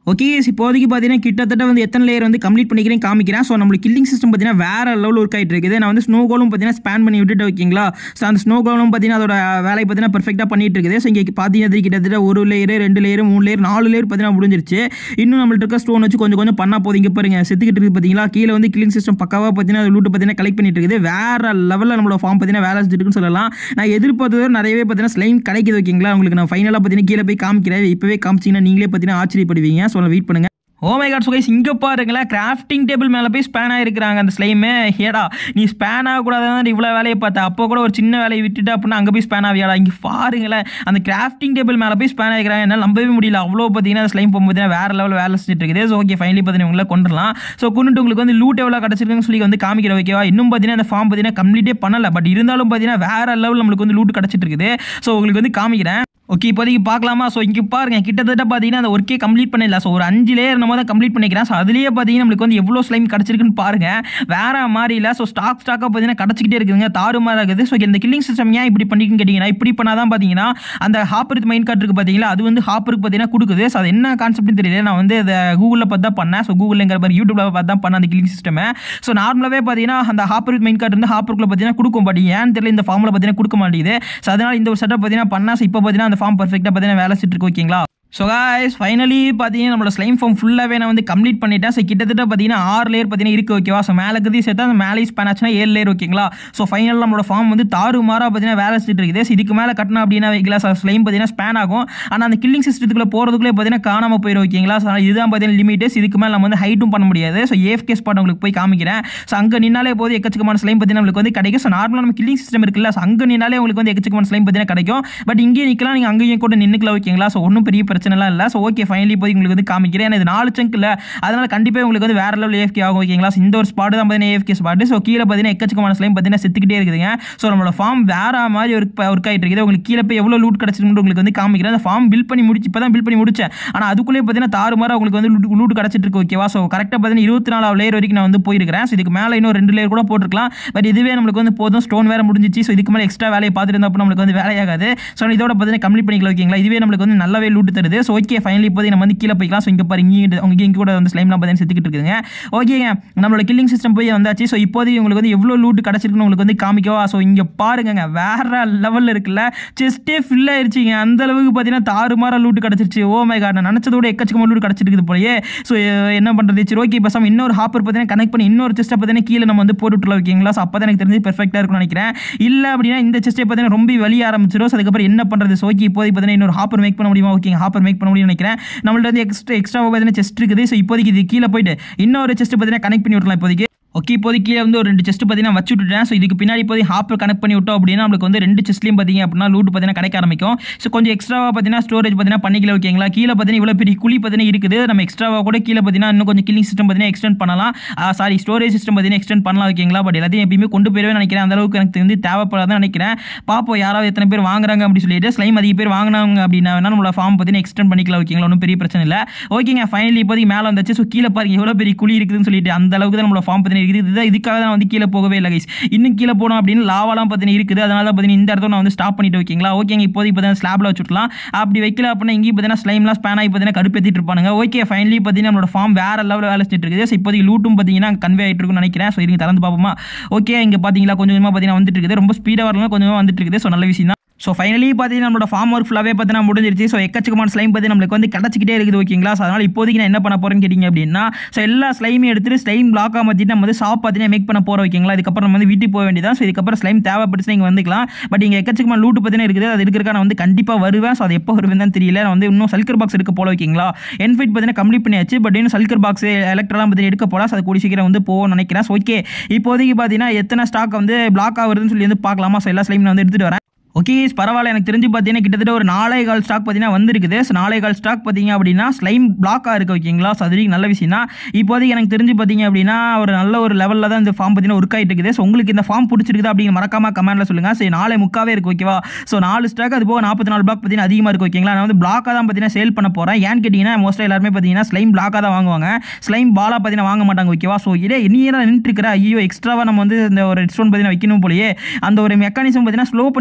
ஓகே இப்போதைக்கு பார்த்தீங்கன்னா கிட்டத்தட்ட வந்து எத்தனை லேயர் வந்து கம்ப்ளீட் பண்ணிக்கிறேன் காமிக்கிறேன் ஸோ நம்மளுக்கு கில்லிங் சிஸ்டம் பார்த்தீங்கன்னா வேற லெவல் ஒர்க் ஆகிட்டு இருக்குது நான் வந்து ஸ்னோ கோலும் பார்த்தீங்கன்னா ஸ்பேன் பண்ணி விட்டுட்டு ஓகேங்களா ஸோ அந்த ஸ்னோ கோலும் பார்த்தீங்கன்னா அதோட வேலையை பார்த்தீங்கன்னா பெர்ஃபெக்டாக பண்ணிட்டு இருக்குது ஸோ இங்கே பார்த்தீங்கன்னா கிட்டத்தட்ட ஒரு லேயர் ரெண்டு லேயர் மூணு லேயர் நாலு லேயர் பார்த்தீங்கன்னா முடிஞ்சிருச்சு இன்னும் நம்மள்ட்ட இருக்க ஸ்டோன் வச்சு கொஞ்சம் கொஞ்சம் பண்ணா போதும் இங்கே பாருங்க செத்துக்கிட்டு இருக்குது பார்த்தீங்களா கீழே வந்து கில்லிங் சிஸ்டம் பக்காவாக பார்த்தீங்கன்னா லூட்டு பார்த்தீங்கன்னா கலெக்ட் பண்ணிட்டு இருக்குது வேற லெவலில் நம்மளோட ஃபார்ம் பார்த்தீங்கன்னா வேலை செஞ்சுட்டுன்னு சொல்லலாம் நான் எதிர்பார்த்ததோட நிறையவே பார்த்தீங்கன்னா ஸ்லைம் கிடைக்குது ஓகேங்களா உங்களுக்கு நான் ஃபைனலாக பார்த்தீங்கன்னா கீழே போய் காமிக்கிறேன் இப்போவே காமிச்சிங்கன்னா நீங்களே பார்த்தீங்கன்னா ஆச்சரியப்படுவீங்க ஸோ வெயிட் பண்ணுங்க ஓ மை காட் சுகைஸ் இங்கே பாருங்களேன் கிராஃப்டிங் டேபிள் மேலே போய் ஸ்பேன் ஆகிருக்கிறாங்க அந்த ஸ்லைமு ஏடா நீ ஸ்பேன் ஆகக்கூடாதுன்னு இவ்வளோ வேலையை பார்த்த அப்போ கூட ஒரு சின்ன வேலையை விட்டுட்டு அப்படின்னா அங்கே போய் ஸ்பேன் ஆகியாடா இங்கே பாருங்களேன் அந்த கிராஃப்டிங் டேபிள் மேலே போய் ஸ்பேன் ஆகிக்கிறாங்க என்னால் நம்பவே முடியல அவ்வளோ பார்த்தீங்கன்னா ஸ்லைம் போகும்போது வேறு லெவலில் வேலை செஞ்சுட்டு இருக்குது ஸோ ஓகே ஃபைனலி பார்த்தீங்கன்னா உங்களை கொண்டுலாம் ஸோ கொண்டுட்டு உங்களுக்கு வந்து லூட் எவ்வளோ கிடச்சிருக்குன்னு சொல்லி வந்து காமிக்கிற ஓகேவா இன்னும் பார்த்தீங்கன்னா அந்த ஃபார்ம் பார்த்தீங்கன்னா கம்ப்ளீட்டே பண்ணல பட் இருந்தாலும் பார்த்தீங்கன்னா வேறு லெவல் நம்மளுக்கு வந்து லூட் கிடச்சிட்டு இருக்குது ஸோ உங்களுக்கு வந்து காமிக்கிறேன் ஓகே இப்போதைக்கு பார்க்கலாமா ஸோ இங்கே பாருங்க கிட்டத்தட்ட பார்த்தீங்கன்னா அந்த ஒர்க்கே கம்ப்ளீட் பண்ணிடல ஸோ ஒரு அஞ்சு லேயர் நம்ம தான் கம்ப்ளீட் பண்ணிக்கிறேன் ஸோ அதுலேயே பார்த்தீங்கன்னா நம்மளுக்கு வந்து எவ்வளோ ஸ்லைம் கிடச்சிருக்குன்னு பாருங்க வேற மாதிரி இல்லை ஸோ ஸ்டாக் ஸ்டாக்காக பார்த்தீங்கன்னா கிடச்சிக்கிட்டே இருக்குதுங்க தாறுமாறாக இருக்குது ஸோ இந்த கில்லிங் சிஸ்டம் ஏன் இப்படி பண்ணிக்குன்னு கேட்டிங்கன்னா இப்படி பண்ணால் தான் பார்த்தீங்கன்னா அந்த ஹாப்பருக்கு மைண்ட் கார்டு இருக்குது பார்த்தீங்களா அது வந்து ஹாப்பருக்கு பார்த்தீங்கன்னா கொடுக்குது ஸோ அது என்ன கான்செப்ட்னு தெரியல நான் வந்து அதை கூகுளில் பார்த்து தான் பண்ணேன் ஸோ கூகுள்ங்கிற மாதிரி யூடியூப்ல பார்த்து தான் பண்ணேன் அந்த கில்லிங் சிஸ்டம் ஸோ நார்மலாகவே பார்த்தீங்கன்னா அந்த ஹாப்பருக்கு மைண்ட் கார்டு வந்து ஹாப்பருக்குள்ள பார்த்தீங்கன்னா கொடுக்கும் பட் ஏன்னு தெரியல இந்த ஃபார்மில் பார்த்தீங்கன்னா கொடுக்க மாட்டேங்குது ஸோ அதனால் இந்த ஒரு செட்டப் பார்த்தீங்கன்னா பண்ணா ஸோ இப்போ பார்த்தீங்கன்னா அந்த ஃபார்ம் பர்ஃபெக்டாக பார்த்தீங்கன்னா வேலை செஞ்சுட்டு இருக்கு ஓகேங்களா ஸோ காய்ஸ் ஃபைனலி பார்த்தீங்கன்னா நம்மளோட ஸ்லைம் ஃபார்ம் ஃபுல்லாகவே நான் வந்து கம்ப்ளீட் பண்ணிட்டேன் ஸோ கிட்டத்தட்ட பார்த்தீங்கன்னா ஆறு லேயர் பார்த்தீங்கன்னா இருக்குது ஓகேவா ஸோ மேலே இருக்கிறது சேர்த்தா அந்த மேலே ஸ்பேன் ஆச்சுன்னா ஏழு லேயர் ஓகேங்களா ஸோ ஃபைனல் நம்மளோட ஃபார்ம் வந்து தாறுமாறாக பார்த்தீங்கன்னா வேலை செஞ்சுட்டு இருக்குது ஸோ இதுக்கு மேலே கட்டினா அப்படின்னா வைக்கலாம் ஸோ ஸ்லைம் பார்த்தீங்கன்னா ஸ்பேன் ஆகும் ஆனால் அந்த கில்லிங் சிஸ்டத்துக்குள்ளே போகிறதுக்குள்ளே பார்த்தீங்கன்னா காணாமல் போயிடும் ஓகேங்களா ஸோ இதுதான் பார்த்தீங்கன்னா லிமிட்டஸ் இதுக்கு மேலே நம்ம வந்து ஹைட்டும் பண்ண முடியாது ஸோ ஏஃப்கே ஸ்பாட் உங்களுக்கு போய் காமிக்கிறேன் ஸோ அங்கே நின்னாலே போது எக்கச்சக்கமான ஸ்லைம் பார்த்தீங்கன்னா நம்மளுக்கு வந்து கிடைக்கும் ஸோ நார்மலாக நம்ம கில்லிங் சிஸ்டம் இருக்குல்ல ஸோ அங்கே நின்னாலே உங்களுக்கு வந்து எக்கச்சக்கமான ஸ்லைம் பார்த்தீங்கன்னா கிடைக்கும் பட் இங்கேயே நிற்கலாம் நீங்கள் அங்கேயும் கூட நின்றுக்கலாம் ஓகேங்களா ஸோ ஒன்றும் பெரிய பிரச்சனைலாம் இல்லை ஸோ ஓகே ஃபைனலி போய் உங்களுக்கு வந்து காமிக்கிறேன் ஏன்னா இது நாலு சங்க் இல்லை அதனால் கண்டிப்பாக உங்களுக்கு வந்து வேறு லெவல் ஏஎஃப்கே ஆகும் ஓகேங்களா ஸோ இந்த ஒரு ஸ்பாட் தான் பார்த்தீங்கன்னா ஏஎஃப்கே ஸ்பாட் ஸோ கீழே பார்த்தீங்கன்னா எக்கச்சக்கமான ஸ்லைம் பார்த்தீங்கன்னா செத்துக்கிட்டே இருக்குதுங்க ஸோ நம்மளோட ஃபார்ம் வேற மாதிரி ஒரு ஒர்க் ஆகிட்டு இருக்குது உங்களுக்கு கீழே போய் எவ்வளோ லூட் கிடச்சிருக்கு உங்களுக்கு வந்து காமிக்கிறேன் அந்த ஃபார்ம் பில் பண்ணி முடிச்சு இப்போ தான் பில் பண்ணி முடிச்சேன் ஆனால் அதுக்குள்ளே பார்த்தீங்கன்னா தாறுமாறாக உங்களுக்கு வந்து லூட் லூட் கிடச்சிட்டு இருக்கு ஓகேவா ஸோ கரெக்டாக பார்த்தீங்கன்னா இருபத்தி நாலாவது லேயர் வரைக்கும் நான் வந்து போயிருக்கிறேன் ஸோ இதுக்கு மேலே இன்னும் ரெண்டு லேயர் கூட போட்டிருக்கலாம் பட் இதுவே நம்மளுக்கு வந்து போதும் ஸ்டோன் வேறு முடிஞ்சிச்சு ஸோ இதுக்கு மேலே எக்ஸ்ட்ரா வேலையை பார்த்துட்டு இருந்தப்போ நம்மளுக்கு வந்து வேலையாகாது ஸோ இதோட பார்த்தீங்கன்னா கம்ப்ளீட் பண்ணிக்கலாம் ஓகேங்களா இதுவே நம்மளுக்கு வந்து நல்லாவே லூட் தருது ஸோ ஓகே ஃபைனலி இப்போதைக்கு நம்ம வந்து கீழே போய்க்கலாம் ஸோ இங்கே பாரு இங்கே அவங்க இங்கே கூட வந்து ஸ்லைம்லாம் பார்த்தீங்கன்னா செத்துக்கிட்டு இருக்குதுங்க ஓகேங்க நம்மளோட கில்லிங் சிஸ்டம் போய் வந்தாச்சு ஸோ இப்போதைக்கு உங்களுக்கு வந்து எவ்வளோ லூட் கிடச்சிருக்குன்னு உங்களுக்கு வந்து காமிக்கவா ஸோ இங்கே பாருங்கங்க வேற லெவலில் இருக்குல்ல செஸ்ட்டே ஃபில் ஆயிருச்சுங்க அந்த அளவுக்கு பார்த்தீங்கன்னா தாறுமாற லூட் கிடச்சிருச்சு ஓ மை காட் நான் நினச்சதோட எக்கச்சக்கமாக லூட் கிடச்சிருக்குது போலயே ஸோ என்ன பண்ணுறது சரி ஓகே பசங்க இன்னொரு ஹாப்பர் பார்த்தீங்கன்னா கனெக்ட் பண்ணி இன்னொரு செஸ்ட்டை பார்த்தீங்கன்னா கீழே நம்ம வந்து போட்டு விட்டுலாம் ஓகேங்களா ஸோ அப்போ தான் எனக்கு தெரிஞ்சு பெர்ஃபெக்டாக இருக்கும்னு நினைக்கிறேன் இல்லை அப்படின்னா இந்த செஸ்ட்டை பார்த்தீங்கன்னா ரொம்ப வெளிய ஆரம்பிச்சிடும் ஸோ அதுக்கப்புறம் என்ன பண்ணுறது ஸோ ஓகே இப்போதைக்கு பார்த்தீங்கன்னா இன்னொரு ஹாப்பர் மேக் பண்ண முடியுமா ஓகே ஹாப்பர் மேக் பண்ண முடியும்னு நினைக்கிறேன் நம்மள்ட்ட வந்து எக்ஸ்ட்ரா எக்ஸ்ட்ரா பார்த்தீங்கன்னா செஸ்ட் இருக்குது ஸோ இப்போதைக்கு இது கீழே போயிட்டு இன்னொரு செஸ்ட் பார்த்தீங்கன்னா கனெக்ட் பண்ணி விடலாம் இப்போதைக்கு ஓகே இப்போதைக்கு கீழே வந்து ஒரு ரெண்டு செஸ்ட் பார்த்தீங்கன்னா வச்சு விட்டுட்டேன் ஸோ இதுக்கு பின்னாடி இப்போதைக்கு ஹாப்பர் கனெக்ட் பண்ணி விட்டோம் அப்படின்னா நம்மளுக்கு வந்து ரெண்டு செஸ்ட்லையும் பார்த்தீங்க அப்படின்னா லூட் பார்த்தீங்கன்னா கிடைக்க ஆரம்பிக்கும் ஸோ கொஞ்சம் எக்ஸ்ட்ராவாக பார்த்தீங்கன்னா ஸ்டோரேஜ் பார்த்தீங்கன்னா பண்ணிக்கல ஓகேங்களா கீழே பார்த்தீங்கன்னா இவ்வளோ பெரிய குழி பார்த்தீங்கன்னா இருக்குது நம்ம எக்ஸ்ட்ராவாக கூட கீழே பார்த்தீங்கன்னா இன்னும் கொஞ்சம் கில்லிங் சிஸ்டம் பார்த்தீங்கன்னா எக்ஸ்டெண்ட் பண்ணலாம் சாரி ஸ்டோரேஜ் சிஸ்டம் பார்த்தீங்கன்னா எக்ஸ்டெண்ட் பண்ணலாம் ஓகேங்களா பட் எல்லாத்தையும் எப்பயுமே கொண்டு போயிடுவே நினைக்கிறேன் அந்த அளவுக்கு எனக்கு வந்து தேவைப்படாதுன்னு நினைக்கிறேன் பார்ப்போம் யாராவது எத்தனை பேர் வாங்குறாங்க அப்படின்னு சொல்லிட்டு ஸ்லைம் அதிக பேர் வாங்கினாங்க அப்படின்னா வேணா நம்மளோட ஃபார்ம் பார்த்தீங்கன்னா எக்ஸ்டெண்ட் பண்ணிக்கலாம் ஓகேங்களா ஒன்றும் பெரிய பிரச்சனை இல்லை ஓகேங்க ஃபைனலி இப்போதைக்கு மேலே வந்துச்சு ஸோ கீழே பாருங்க எவ்வளோ பெரிய குழி இருக்குதுன்னு சொல்லிட்டு அந்த அளவுக்கு தான் நம்மளோட ஃபார்ம் பார்த்தீங்கன்னா இருக்குது இதுதான் இதுக்காக தான் வந்து கீழே போகவே இல்லை கைஸ் இன்னும் கீழே போனோம் அப்படின்னு லாவாலாம் பார்த்தீங்கன்னா இருக்குது அதனால தான் பார்த்தீங்கன்னா இந்த இடத்துல நான் வந்து ஸ்டாப் பண்ணிட்டு ஓகேங்களா ஓகேங்க இப்போதைக்கு பார்த்தீங்கன்னா ஸ்லாப்ல வச்சுக்கலாம் அப்படி வைக்கல அப்படின்னா இங்கேயும் பார்த்தீங்கன்னா ஸ்லைம்லாம் ஸ்பேன் ஆகி பார்த்தீங்கன்னா கடுப்பேற்றிட்டு இருப்பானுங்க ஓகே ஃபைனலி பார்த்தீங்கன்னா நம்மளோட ஃபார்ம் வேற லெவலில் வேலை செஞ்சுட்டு இருக்குது ஸோ இப்போதைக்கு லூட்டும் பார்த்தீங்கன்னா கன்வே ஆகிட்டு இருக்குன்னு நினைக்கிறேன் ஸோ இருங்க திறந்து பார்ப்போமா ஓகே இங்கே பார்த்தீங்களா கொஞ்சம் கொஞ்சமாக பார்த்தீங்கன்னா வந்துட்டு இருக்குது ரொம்ப ஸ்பீடாக வரலாம் கொஞ்சமாக வந்துட்டு இருக்குது ஸோ நல்ல விஷயம் தான் ஸோ ஃபைனலி பார்த்தீங்கன்னா நம்மளோட ஃபார்ம் ஒர்க் ஃபுல்லாகவே பார்த்தீங்கன்னா முடிஞ்சிருச்சு ஸோ எக்கச்சக்கமான ஸ்லைம் பார்த்து நம்மளுக்கு வந்து கிடச்சிக்கிட்டே இருக்குது ஓகேங்களா ஸோ அதனால் இப்போதைக்கு நான் என்ன பண்ண போகிறேன்னு கேட்டிங்க அப்படின்னா ஸோ எல்லா ஸ்லைமையும் எடுத்துட்டு ஸ்லைம் பிளாக்காக மாற்றிட்டு நம்ம வந்து ஷாப் பார்த்தீங்கன்னா மேக் பண்ண போகிறோம் ஓகேங்களா இதுக்கப்புறம் நம்ம வந்து வீட்டுக்கு போக வேண்டியதான் ஸோ இதுக்கப்புறம் ஸ்லைம் தேவைப்பட்டுச்சு நீங்கள் வந்துக்கலாம் பட் இங்கே எக்கச்சக்கமான லூட்டு பார்த்தீங்கன்னா இருக்குது அது இருக்கிறக்கா நான் வந்து கண்டிப்பாக வருவேன் ஸோ அது எப்போ வருவேன் தான் தெரியல நான் வந்து இன்னும் சல்கர் பாக்ஸ் எடுக்க போல ஓகேங்களா என்ஃபைட் பார்த்தீங்கன்னா கம்ப்ளீட் பண்ணியாச்சு பட் இன்னும் சல்கர் பாக்ஸ் எலக்ட்ரெலாம் பார்த்தீங்கன்னா எடுக்க போல ஸோ அது கூடி சீக்கிரம் வந்து போகணும்னு நினைக்கிறேன் ஸோ ஓகே இப்போதைக்கு பார்த்தீங்கன்னா எத்தனை ஸ்டாக் வந்து பிளாக் ஆகுதுன்னு சொல்லி வந்து பார்க்கலாமா ஸோ எல்லா ஸ்லைம் நான் வந்து எடுத்துகிட்டு வரேன் ஓகே பரவாயில்ல எனக்கு தெரிஞ்சு பார்த்தீங்கன்னா கிட்டத்தட்ட ஒரு நாலே கால் ஸ்டாக் பார்த்தீங்கன்னா வந்திருக்குது ஸோ நாலே கால் ஸ்டாக் பார்த்தீங்க அப்படின்னா ஸ்லைம் பிளாக்காக இருக்குது ஓகேங்களா ஸோ அது வரைக்கும் நல்ல விஷயம் தான் இப்போதைக்கு எனக்கு தெரிஞ்சு பார்த்தீங்க அப்படின்னா ஒரு நல்ல ஒரு லெவலில் தான் இந்த ஃபார்ம் பார்த்தீங்கன்னா ஒர்க் ஆகிட்டு இருக்குது ஸோ உங்களுக்கு இந்த ஃபார்ம் பிடிச்சிருக்குது அப்படிங்கிற மறக்காம கமெண்ட்டில் சொல்லுங்கள் சரி நாளை முக்காவே இருக்குது ஓகேவா ஸோ நாலு ஸ்டாக் அது போக நாற்பத்தி நாலு பிளாக் பார்த்தீங்கன்னா அதிகமாக இருக்குது ஓகேங்களா நான் வந்து பிளாக்காக தான் பார்த்தீங்கன்னா சேல் பண்ண போகிறேன் ஏன்னு கேட்டிங்கன்னா மோஸ்ட்டாக எல்லாருமே பார்த்தீங்கன்னா ஸ்லைம் பிளாக்காக தான் வாங்குவாங்க ஸ்லைம் பாலாக பார்த்தீங்கன்னா வாங்க மாட்டாங்க ஓகேவா ஸோ இதே நீ நின்றுட்டு இருக்கிற ஐயோ எக்ஸ்ட்ராவாக நம்ம வந்து இந்த ஒரு ஸ்டோன் பார்த்தீங்கன்னா வைக்கணும் போலயே அந்த ஒரு மெக்கானிசம் பார்த்தீங்கன்னா ஸ்லோ பண்ணி விட்டுருதுங்க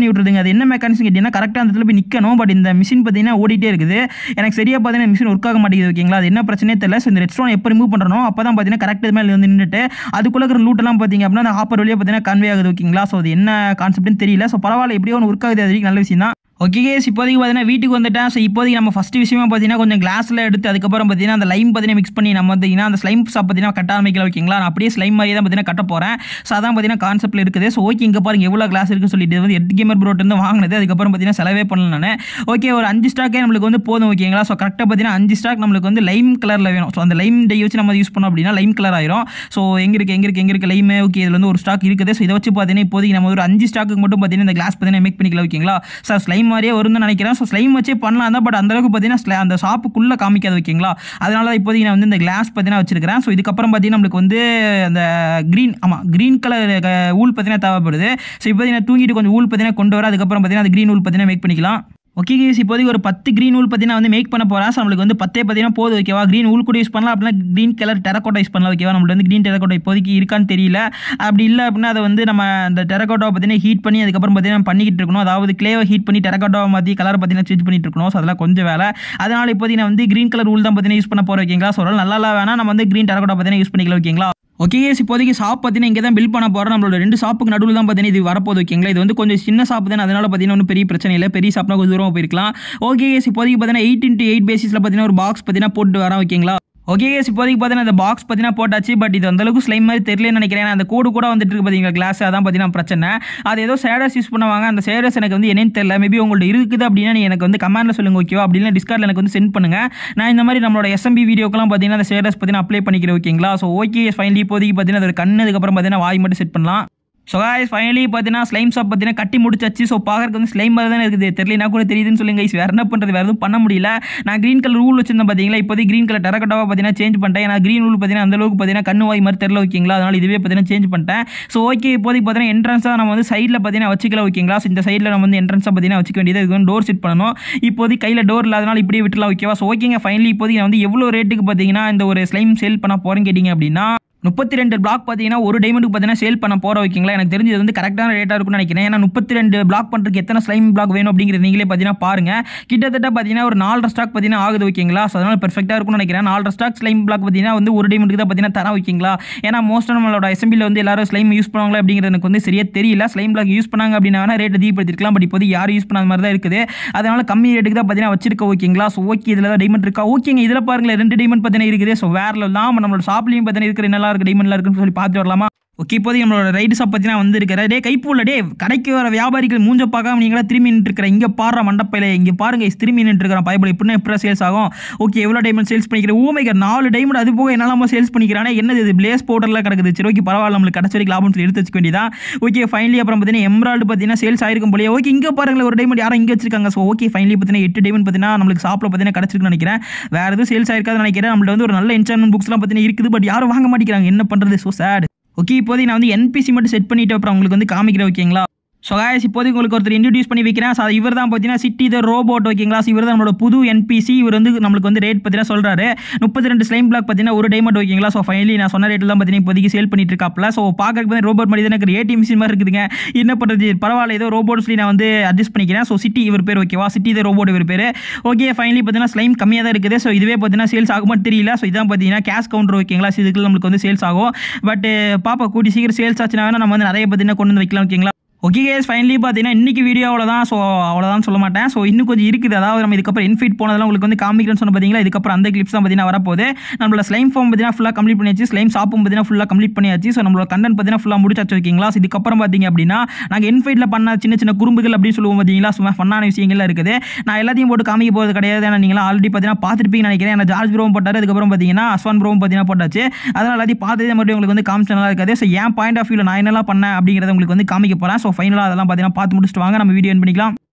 அது என்ன மெக்கானிசம் கேட்டிங்கன்னா கரெக்டாக அந்த இடத்துல போய் நிற்கணும் பட் இந்த மிஷின் பார்த்தீங்கன்னா ஓடிட்டே இருக்குது எனக்கு சரியாக பார்த்தீங்கன்னா மிஷின் ஒர்க் ஆக மாட்டேங்குது ஓகேங்களா அது என்ன பிரச்சனையே தெரியல ஸோ இந்த ரெட் ஸ்டோன் எப்போ ரிமூவ் பண்ணுறனோ அப்போ தான் பார்த்தீங்கன்னா கரெக்ட் இது மேலே வந்து நின்றுட்டு அதுக்குள்ளே இருக்கிற லூட்டெல்லாம் பார்த்தீங்க அப்படின்னா அந்த ஆப்பர் வழியாக பார்த்தீங்கன்னா கன்வே ஆகுது ஓகேங்களா ஸோ அது என்ன கான்செப்ட்னு தெரியல ஸோ பரவாயில்ல எப்படியோ ஒன்று ஒர்க் ஆகுது அது வரைக்கும் நல்ல விஷயம் தான் ஓகே கேஸ் இப்போதைக்கு பார்த்தீங்கன்னா வீட்டுக்கு வந்துட்டேன் ஸோ இப்போதைக்கு நம்ம ஃபஸ்ட் விஷயமா பார்த்தீங்கன்னா கொஞ்சம் கிளாஸில் எடுத்து அதுக்கப்புறம் பார்த்தீங்கன்னா அந்த லைம் பார்த்தீங்கன்னா மிக்ஸ் பண்ணி நம்ம பார்த்தீங்கன்னா அந்த ஸ்லைம் ஷாப் பார்த்தீங்கன்னா கட்ட ஆரம்பிக்கல ஓகேங்களா நான் அப்படியே ஸ்லைம் மாதிரி தான் பார்த்தீங்கன்னா கட்ட போகிறேன் ஸோ அதான் பார்த்தீங்கன்னா கான்செப்ட்டில் இருக்குது ஸோ ஓகே இங்கே பாருங்க எவ்வளோ கிளாஸ் இருக்குன்னு சொல்லிட்டு இது வந்து எட் கேமர் ப்ரோட் வந்து வாங்கினது அதுக்கப்புறம் பார்த்தீங்கன்னா செலவே பண்ணல நான் ஓகே ஒரு அஞ்சு ஸ்டாக்கே நம்மளுக்கு வந்து போதும் ஓகேங்களா ஸோ கரெக்டாக பார்த்தீங்கன்னா அஞ்சு ஸ்டாக் நம்மளுக்கு வந்து லைம் கலரில் வேணும் ஸோ அந்த லைம் டை வச்சு நம்ம யூஸ் பண்ணோம் அப்படின்னா லைம் கலர் ஆயிரும் ஸோ எங்கே இருக்குது எங்கே இருக்குது எங்கே இருக்குது லைமே ஓகே இதில் வந்து ஒரு ஸ்டாக் இருக்குது ஸோ இதை வச்சு பார்த்தீங்கன்னா இப்போதைக்கு நம்ம ஒரு அஞ்சு ஸ்டாக்கு மட்டும் பார்த்தீங்கன்னா இந்த கிளாஸ் பார்த்தீங்கன்னா மேக் பண்ணிக்கலாம் ஓகேங்களா சார் ஸ்லைம் மாதிரியே வரும்னு தான் நினைக்கிறேன் ஸோ ஸ்லைம் வச்சே பண்ணலாம் தான் பட் அந்தளவுக்கு பார்த்தீங்கன்னா sli- அந்த ஷாப்புக்குள்ளே காமிக்காது ஓகேங்களா அதனால தான் இப்போதைக்கு நான் வந்து இந்த கிளாஸ் பார்த்தீங்கன்னா வச்சிருக்கிறேன் ஸோ இதுக்கப்புறம் பார்த்தீங்கன்னா நம்மளுக்கு வந்து அந்த க்ரீன் ஆமாம் க்ரீன் கலர் ஊல் பார்த்தீங்கன்னா தேவைப்படுது ஸோ இப்போதைக்கு தூங்கிட்டு கொஞ்சம் ஊல் பார்த்தீங்கன்னா கொண்டு வர அதுக்கப்புறம் பார்த்தீங்கன்னா அந்த க்ரீன் ஊல் பார்த்தீங்கன்னா மேக் பண்ணிக்கலாம் ஓகே கேஸ் இப்போதைக்கு ஒரு பத்து க்ரீன் ஊல் பார்த்தீங்கன்னா வந்து மேக் பண்ண போகிறேன் ஸோ நம்மளுக்கு வந்து பத்தே பார்த்தீங்கன்னா போதும் ஓகேவா க்ரீன் ஊல் கூட யூஸ் பண்ணலாம் அப்படின்னா க்ரீன் கலர் டெரக்கோட்டா யூஸ் பண்ணலாம் ஓகேவா நம்மளுக்கு வந்து க்ரீன் டெரக்கோட்டா இப்போதைக்கு இருக்கான்னு தெரியல அப்படி இல்லை அப்படின்னா அதை வந்து நம்ம அந்த டெரக்கோட்டாவை பார்த்தீங்கன்னா ஹீட் பண்ணி அதுக்கப்புறம் பார்த்தீங்கன்னா பண்ணிக்கிட்டு இருக்கணும் அதாவது கிளேவை ஹீட் பண்ணி டெரக்கோட்டாவை மாற்றி கலர் பார்த்தீங்கன்னா சேஞ்ச் பண்ணிட்டு இருக்கணும் ஸோ அதெல்லாம் கொஞ்சம் வேலை அதனால இப்போதைக்கு நான் வந்து க்ரீன் கலர் ஊல் தான் பார்த்தீங்கன்னா யூஸ் பண்ண போகிறேன் ஓகேங்களா ஸோ அதனால நல்லா வேணா நம்ம வந்து க்ரீன் டெரக்கோட்டா பார்த்தீங்கன்னா யூஸ் பண்ணிக்கலாம் ஓகேங்களா ஓகே கேஸ் இப்போதைக்கு ஷாப் பார்த்தீங்கன்னா இங்கே தான் பில் பண்ண போகிறோம் நம்மளோட ரெண்டு ஷாப்புக்கு நடுவில் தான் பார்த்தீங்கன்னா இது வரப்போகுது ஓகேங்களா இது வந்து கொஞ்சம் சின்ன ஷாப் தான் அதனால பார்த்தீங்கன்னா ஒன்றும் பெரிய பிரச்சனை இல்லை பெரிய ஷாப்னா கொஞ்சம் தூரம் போயிருக்கலாம் ஓகே கேஸ் இப்போதைக்கு பார்த்தீங்கன்னா எயிட் இன்ட்டு எயிட் பேசிஸில் பார்த்தீங்கன்னா ஒரு பாக்ஸ் பார்த்தீங்கன்னா போட்டு வரேன் ஓகேங்களா ஓகே கேஸ் இப்போதைக்கு பார்த்தீங்கன்னா இந்த பாக்ஸ் பார்த்தீங்கன்னா போட்டாச்சு பட் இது அந்தளவுக்கு ஸ்லைம் மாதிரி தெரியலன்னு நினைக்கிறேன் ஏன்னா அந்த கோடு கூட வந்துட்டு இருக்கு பார்த்தீங்களா கிளாஸ் அதான் பார்த்தீங்கன்னா பிரச்சனை அது ஏதோ ஷேடர்ஸ் யூஸ் பண்ணுவாங்க அந்த ஷேடர்ஸ் எனக்கு வந்து என்னன்னு தெரியல மேபி உங்கள்ட்ட இருக்குது அப்படின்னா நீ எனக்கு வந்து கமெண்ட்டில் சொல்லுங்க ஓகேவா அப்படின்னா டிஸ்கார்டில் எனக்கு வந்து சென்ட் பண்ணுங்க நான் இந்த மாதிரி நம்மளோட எஸ்எம்பி வீடியோக்கெல்லாம் பார்த்தீங்கன்னா அந்த ஷேடர்ஸ் பார்த்தீங்கன்னா அப்ளை பண்ணிக்கிறேன் ஓகேங்களா ஸோ ஓகே ஃபைனலி இப்போதைக்கு பார்த்தீங்கன்னா அதோட கண்ணு அதுக்கப்புறம் பார்த்தீங்கன்னா வாய் மட்டும் செட் பண்ணலாம் ஸோ guys ஃபைனலி பார்த்தீங்கன்னா ஸ்லைம் ஷாப் பார்த்தீங்கன்னா கட்டி முடிச்சாச்சு ஸோ பார்க்கறதுக்கு வந்து ஸ்லைம் மாதிரி தானே இருக்குது தெரியலனா கூட தெரியுதுன்னு சொல்லுங்க guys வேறு என்ன பண்ணுறது வேறு எதுவும் பண்ண முடியல நான் க்ரீன் கலர் ரூல் வச்சிருந்தேன் பார்த்தீங்களா இப்போதைக்கு க்ரீன் கலர் டெரக்கட்டாவாக பார்த்தீங்கன்னா சேஞ்ச் பண்ணிட்டேன் ஏன்னா க்ரீன் ரூல் பார்த்தீங்கன்னா அந்த அளவுக்கு பார்த்தீங்கன்னா கண்ணு வாய் மாதிரி தெரியல ஓகேங்களா அதனால இதுவே பார்த்தீங்கன்னா சேஞ்ச் பண்ணிட்டேன் ஸோ ஓகே இப்போதைக்கு பார்த்தீங்கன்னா என்ட்ரன்ஸாக நம்ம வந்து சைடில் பார்த்தீங்கன்னா வச்சுக்கலாம் ஓகேங்களா ஸோ இந்த சைடில் நம்ம வந்து என்ட்ரன்ஸாக பார்த்தீங்கன்னா வச்சுக்க வேண்டியது இதுக்கு வந்து டோர் செட் பண்ணணும் இப்போதைக்கு கையில் டோர் இல்லாதனால இப்படியே விட்டுலாம் ஓகேவா ஸோ ஓகேங்க ஃபைனலி இப்போதைக்கு நான் வந்து எவ்வளோ ரேட்டுக்கு பார்த்தீங்கன்னா இந்த ஒரு ஸ்லைம் சேல் பண்ண போகிறேன்னு கேட்டிங்க அப்படின்னா முப்பத்தி ரெண்டு பிளாக் பார்த்தீங்கன்னா ஒரு டைமண்டுக்கு பார்த்தீங்கன்னா சேல் பண்ண போகிற ஓகேங்களா எனக்கு தெரிஞ்சது வந்து கரெக்டான ரேட்டாக இருக்கும்னு நினைக்கிறேன் ஏன்னா முப்பத்தி ரெண்டு பிளாக் பண்ணுறதுக்கு எத்தனை ஸ்லைம் பிளாக் வேணும் அப்படிங்கிறது நீங்களே பார்த்தீங்கன்னா பாருங்க கிட்டத்தட்ட பார்த்தீங்கன்னா ஒரு நாலரை ஸ்டாக் பார்த்தீங்கன்னா ஆகுது ஓகேங்களா ஸோ அதனால் பெர்ஃபெக்டாக இருக்கும்னு நினைக்கிறேன் நாலரை ஸ்டாக் ஸ்லைம் பிளாக் பார்த்தீங்கன்னா வந்து ஒரு டைமண்டுக்கு தான் பார்த்தீங்கன்னா தர ஓகேங்களா ஏன்னா மோஸ்ட்டாக நம்மளோட எஸ்எம்பியில் வந்து எல்லாரும் ஸ்லைம் யூஸ் பண்ணுவாங்களா அப்படிங்கிறது எனக்கு வந்து சரியா தெரியல ஸ்லைம் பிளாக் யூஸ் பண்ணாங்க அப்படின்னா வேணா ரேட் அதிகப்படுத்திருக்கலாம் பட் இப்போதைக்கு யாரும் யூஸ் பண்ணாத மாதிரி தான் இருக்குது அதனால கம்மி ரேட்டுக்கு தான் பார்த்தீங்கன்னா வச்சிருக்க ஓகேங்களா ஸோ ஓகே இதில் தான் டைமண்ட் இருக்கா ஓகேங்க இதில் பாருங்களேன் ரெண்டு டைமண்ட் பார்த்தீங்கன்னா இருக்குது ஸோ வேற தான் நம்மளோட ஷாப்லையும் பார்த்தீங்கன்னா இருக்கிற என்னெல்லாம் இருக்குது டைமண்ட்லாம் இருக்குன்னு சொல்லி பார்த்து வரலாமா ஓகே இப்போதைக்கு நம்மளோட ரைடு ஷாப் பற்றினா வந்து இருக்கிற டே கைப்பூல டே கடைக்கு வர வியாபாரிகள் மூஞ்ச பார்க்காம நீங்களா திரும்பி நின்று இருக்கிற இங்கே பாடுற மண்டப்பையில் இங்கே பாருங்க இஸ் திரும்பி நின்று இருக்கிற பயப்பட இப்படின்னா எப்படி சேல்ஸ் ஆகும் ஓகே எவ்வளோ டைமண்ட் சேல்ஸ் பண்ணிக்கிறேன் ஊமைகர் நாலு டைமண்ட் அது போக என்னெல்லாமோ சேல்ஸ் பண்ணிக்கிறானே என்னது இது பிளேஸ் பவுடர்லாம் கிடக்குது சரி ஓகே பரவாயில்ல நம்மளுக்கு கடைசி வரைக்கும் லாபம் சொல்லி எடுத்து வச்சுக்க வேண்டியதான் ஓகே ஃபைனலி அப்புறம் பார்த்தீங்கன்னா எம்ராய்டு பார்த்தீங்கன்னா சேல்ஸ் ஆயிருக்கும் போலயே ஓகே இங்கே பாருங்களேன் ஒரு டைமண்ட் யாரும் இங்கே வச்சிருக்காங்க ஸோ ஓகே ஃபைனலி பார்த்தீங்கன்னா எட்டு டைமண்ட் பார்த்தீங்கன்னா நம்மளுக்கு ஷாப்பில் பார்த்தீங்கன்னா கிடச்சிருக்குன்னு நினைக்கிறேன் வேறு எதுவும் சேல்ஸ் ஆயிருக்காதுன்னு நினைக்கிறேன் நம்மள்ட்ட வந்து ஒரு நல்ல இன்ஸ்டால்மெண்ட் புக்ஸ்லாம் பார்த்தீங்கன்னா இருக்குது பட் யாரும் வாங்க மாட்டேங்கிறாங்க என்ன பண்ணுறது ஸோ சேட் ஓகே இப்போதைக்கு நான் வந்து என்பிசி மட்டும் செட் பண்ணிட்டு அப்புறம் உங்களுக்கு வந்து காமிக்கிறேன் ஓகேங்களா ஸோ guys இப்போதைக்கு உங்களுக்கு ஒருத்தர் இன்ட்ரடியூஸ் பண்ணி வைக்கிறேன் ஸோ இவர் தான் பார்த்தீங்கன்னா சிட்டி த ரோபோட் ஓகேங்களா ஸோ இவர் தான் நம்மளோட புது என்பிசி இவர் வந்து நம்மளுக்கு வந்து ரேட் பார்த்தீங்கன்னா சொல்கிறாரு முப்பத்தி ரெண்டு ஸ்லைம் பிளாக் பார்த்தீங்கன்னா ஒரு டைமண்ட் ஓகேங்களா ஸோ ஃபைனலி நான் சொன்ன ரேட்டில் தான் பார்த்தீங்கன்னா இப்போதைக்கு சேல் பண்ணிட்டு இருக்காப்ல ஸோ பார்க்கறதுக்கு வந்து ரோபோட் மாதிரி தான் எனக்கு ஏடி மிஷின் மாதிரி இருக்குதுங்க என்ன பண்ணுறது பரவாயில்ல ஏதோ ரோபோட் சொல்லி நான் வந்து அட்ஜஸ்ட் பண்ணிக்கிறேன் ஸோ சிட்டி இவர் பேர் ஓகேவா சிட்டி த ரோபோட் இவர் பேர் ஓகே ஃபைனலி பார்த்தீங்கன்னா ஸ்லைம் கம்மியாக தான் இருக்குது ஸோ இதுவே பார்த்தீங்கன்னா சேல்ஸ் ஆகுமான்னு தெரியல ஸோ இதான் பார்த்தீங்கன்னா கேஷ் கவுண்டர் ஓகேங்களா ஸோ இதுக்கு நம்மளுக்கு வந்து சேல்ஸ் ஆகும் பட் பாப்பா கூட்டி சீக்கிரம் சேல்ஸ் ஆச்சுன்னா வேணா நம்ம வந்து நிறைய பார்த்தீங்கன்னா கொண்டு வந்து வைக்கலாம் ஓகேங்களா ஓகே கேஸ் ஃபைனலி பார்த்தீங்கன்னா இன்னைக்கு வீடியோ அவ்வளோதான் ஸோ அவ்வளோதான் சொல்ல மாட்டேன் ஸோ இன்னும் கொஞ்சம் இருக்குது அதாவது நம்ம இதுக்கப்புறம் இன்ஃபீட் போனதெல்லாம் உங்களுக்கு வந்து காமிக்கிறேன்னு சொன்ன பார்த்தீங்களா இதுக்கப்புறம் அந்த கிளிப்ஸ் தான் பார்த்தீங்கன்னா வரப்போகுது நம்மளோட ஸ்லைம் ஃபார்ம் பார்த்தீங்கன்னா ஃபுல்லாக கம்ப்ளீட் பண்ணியாச்சு ஸ்லைம் ஷாப்பும் பார்த்தீங்கன்னா ஃபுல்லாக கம்ப்ளீட் பண்ணியாச்சு ஸோ நம்மளோட கண்டென்ட் பார்த்தீங்கன்னா ஃபுல்லாக முடிச்சாச்சு ஓகேங்களா ஸோ இதுக்கப்புறம் பார்த்தீங்க அப்படின்னா நாங்கள் இன்ஃபைட்டில் பண்ண சின்ன சின்ன குறும்புகள் அப்படின்னு சொல்லுவோம் பார்த்தீங்களா சும்மா ஃபன்னான விஷயங்கள்லாம் இருக்குது நான் எல்லாத்தையும் போட்டு காமிக்க போகிறது கிடையாது ஏன்னா நீங்களா ஆல்ரெடி பார்த்தீங்கன்னா பார்த்துருப்பீங்கன்னு நினைக்கிறேன் ஏன்னா ஜார்ஜ் ப்ரோவும் போட்டார் அதுக்கப்புறம் பார்த்தீங்கன்னா அஸ்வான் ப்ரோவும் பார்த்தீங்கன்னா போட்டாச்சு அதனால் எல்லாத்தையும் பார்த்ததே மட்டும் உங்களுக்கு வந்து காமிச்ச நல்லா இருக்காது ஸோ என் பாயிண்ட் ஆஃப் வியூவில் நான் என்னெல்லாம் பண்ணேன் அப்படிங்கிறத உங்களுக்கு வந்து காமிக்க போகிறேன் ஸோ ஃபைனலாக அதெல்லாம் பார்த்தீங்கன்னா பார்த்து முடிச்சுட்டு வாங்க நம்ம வீடியோ பண்ணிக்கலாம்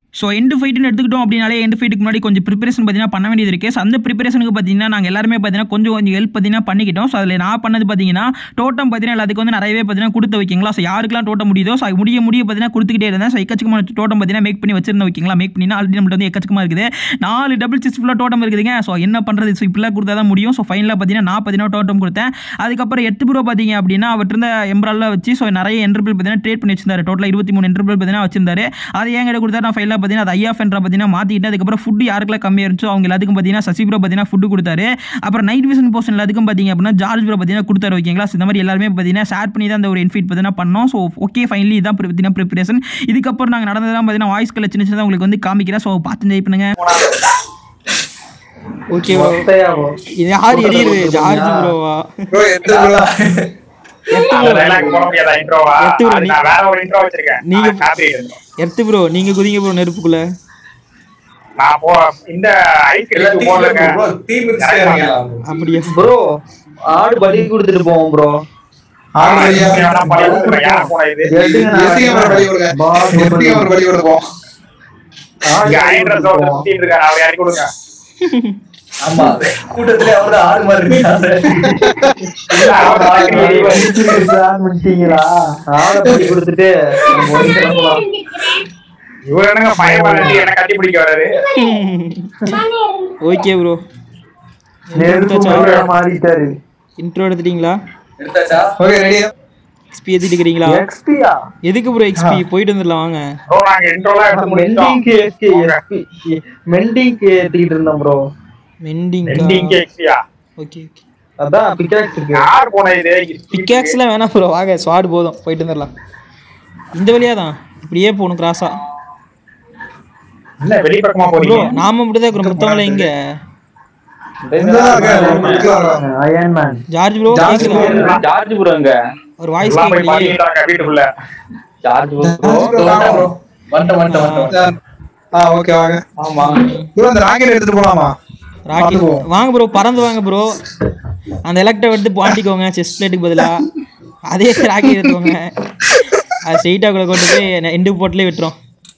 ஸோ எண்டு ஃபைட்டுன்னு எடுத்துக்கிட்டோம் அப்படின்னாலே எண்டு ஃபைட்டுக்கு முன்னாடி கொஞ்சம் ப்ரிப்பரேஷன் பார்த்தீங்கன்னா பண்ண வேண்டியது இருக்குது ஸோ அந்த ப்ரிப்பரேஷனுக்கு பார்த்தீங்கன்னா நாங்கள் எல்லாருமே பார்த்தீங்கன்னா கொஞ்சம் கொஞ்சம் ஹெல்ப் பார்த்தீங்கன்னா பண்ணிக்கிட்டோம் ஸோ அதில் நான் பண்ணது பார்த்தீங்கன்னா டோட்டம் பார்த்தீங்கன்னா எல்லாத்துக்கும் வந்து நிறையவே பார்த்தீங்கன்னா கொடுத்து வைக்கிங்களா ஸோ யாருக்கெல்லாம் டோட்டம் முடியுதோ ஸோ முடிய முடிய பார்த்தீங்கன்னா கொடுத்துக்கிட்டே இருந்தேன் ஸோ எக்கச்சக்கமான டோட்டம் பார்த்தீங்கன்னா மேக் பண்ணி வச்சிருந்தேன் வைக்கிங்களா மேக் பண்ணி ஆல்ரெடி நம்மள்ட்ட வந்து எக்கச்சக்கமாக இருக்குது நாலு டபுள் சிக்ஸ் ஃபுல்லாக டோட்டம் இருக்குதுங்க ஸோ என்ன பண்ணுறது ஸோ இப்படிலாம் கொடுத்தா தான் முடியும் ஸோ ஃபைனலாக பார்த்தீங்கன்னா நான் பார்த்தீங்கன்னா டோட்டம் கொடுத்தேன் அதுக்கப்புறம் எட்டு ப்ரோ பார்த்தீங்க அப்படின்னா அவர்கிட்ட இருந்த எம்ப்ராலில் வச்சு ஸோ நிறைய என்ட்ரபிள் பார்த்தீங்கன்னா ட்ரேட் பண்ணி வச்சிருந்தாரு டோட்டலாக இருபத்தி மூணு என்ட்ரபிள் பார்த்தீங்கன்னா வச்சிருந்தாரு அது என்கிட்ட கொடுத்தா நான் ஃபைனலாக பார்த்தீங்கன்னா அது ஐயா ஃபென்ட்ரா பார்த்தீங்கன்னா மாற்றிக்கிட்டு அதுக்கப்புறம் ஃபுட்டு யாருக்கெல்லாம் கம்மியாக இருந்துச்சோ அவங்க எல்லாத்துக்கும் பார்த்தீங்கன்னா சசி ப்ரோ பார்த்தீங்கன்னா ஃபுட்டு கொடுத்தாரு அப்புறம் நைட் விஷன் போர்ஷன் எல்லாத்துக்கும் பார்த்தீங்க அப்படின்னா ஜார்ஜ் ப்ரோ பார்த்தீங்கன்னா கொடுத்தாரு ஓகேங்களா So, இந்த மாதிரி எல்லாருமே பார்த்தீங்கன்னா ஷேர் பண்ணி தான் அந்த ஒரு இன்ஃபீட் பார்த்தீங்கன்னா பண்ணோம் ஸோ ஓகே ஃபைனலி இதான் பார்த்தீங்கன்னா ப்ரிப்பரேஷன் இதுக்கப்புறம் நாங்கள் நடந்ததெல்லாம் பார்த்தீங்கன்னா வாய்ஸ் கல சின்ன சின்னதாக உங்களுக்கு வந்து காமிக்கிறேன் ஸோ பார்த்து என்ஜாய் பண்ணுங்க ஓகே இது யார் எரியுது ஜார்ஜ் ப்ரோவா ப்ரோ எட்டு ப்ரோ அந்த dialogue போட முடியாதா introவா? எத்து bro, அது நீ- நான் வேற ஒரு intro வச்சிருக்கேன். நீங்க- நான் copy intro. எர்த்து ப்ரோ நீங்க குதிங்க ப்ரோ நெருப்புக்குள்ள நான் போ இந்த ஐஸ் கிரீம் போடலங்க ப்ரோ டீ மிக்ஸ் செய்றீங்களா அப்படியா ப்ரோ ஆடு பலி கொடுத்துட்டு போவோம் ப்ரோ ஆல்ரெடியா நான் பழைய ஊருக்கு யாரை போன இது எஸ்டிஎம் ஒரு வழி கொடுங்க எஸ்டிஎம் ஒரு வழி கொடுப்போம் இங்க ஐட்ரஸ் ஒருத்தர் சுத்திட்டு இருக்காரு அவர் யாரையும் கொடுங்க ஆமா கூட்டத்திலே அவரு ஆடு மாதிரி இருக்காரு இல்ல, அவர் ஆடு பண்ணிட்டீங்களா ஆடை பலி கொடுத்துட்டு நம்ம ஒண்ணு கிளம்பலாம். இவர் என்னங்க பயம் பண்ணி என்ன கட்டி பிடிக்க வராரு ஓகே ப்ரோ நெருப்பு மலையா மாறிட்டாரு இன்ட்ரோ எடுத்துட்டீங்களா எடுத்தாச்சா ஓகே ரெடியா எக்ஸ்பி ஏத்திட்டு இருக்கிறீங்களா எக்ஸ்பியா எதுக்கு ப்ரோ எக்ஸ்பி போயிட்டு வந்துடலாம் வாங்க ப்ரோ நாங்க இன்ட்ரோலாம் எடுத்து முடிச்சிட்டோம் மெண்டிங்க்கு எஸ்கே எஸ்பி மெண்டிங்க்கு ஏத்திக்கிட்டு இருந்தோம் ப்ரோ மெண்டிங் எண்டிங் கேக்ஸியா ஓகே ஓகே அதான் பிக்காக்ஸ் இருக்கு யார் போன இது பிக்காக்ஸ்லாம் வேணாம் ப்ரோ வாங்க ஸ்வாட் போதும் போயிட்டு வந்துடலாம் இந்த வழியா தான் இப்படியே போகணும் கிராஸா என்ன வெளிப்பக்கமா ப்ரோ போறீங்க நாம இப்படிதான் இருக்கிறோம் மத்தவங்கள எங்க iron man George bro George கேக்குதா ஜார்ஜ் ப்ரோ எங்க ஒரு வாய்ஸ் எல்லாம் போய் கேட்கலையே பண்ணிட்டாங்க வீட்டுக்குள்ள ஜார்ஜ் ப்ரோ ப்ரோ வந்துட்டேன் வந்துட்டேன் வந்துட்டேன் ஆ ஓகே வாங்க ஆமா ப்ரோ அந்த ராக்கெட் எடுத்துட்டு போலாமா ராக்கெட் பார்த்துக்குவோம். வாங்க ப்ரோ பறந்து வாங்க ப்ரோ அந்த எலக்ட்ரை எடுத்து பாண்டிக்கோங்க செஸ் பிளேட்டுக்கு பதிலா அதே ராக்கெட் எடுத்துக்கோங்க அது ஸ்ட்ரெயிட்டாக கூட கொண்டு போய் எண்டு போட்டிலே விட்டுரும்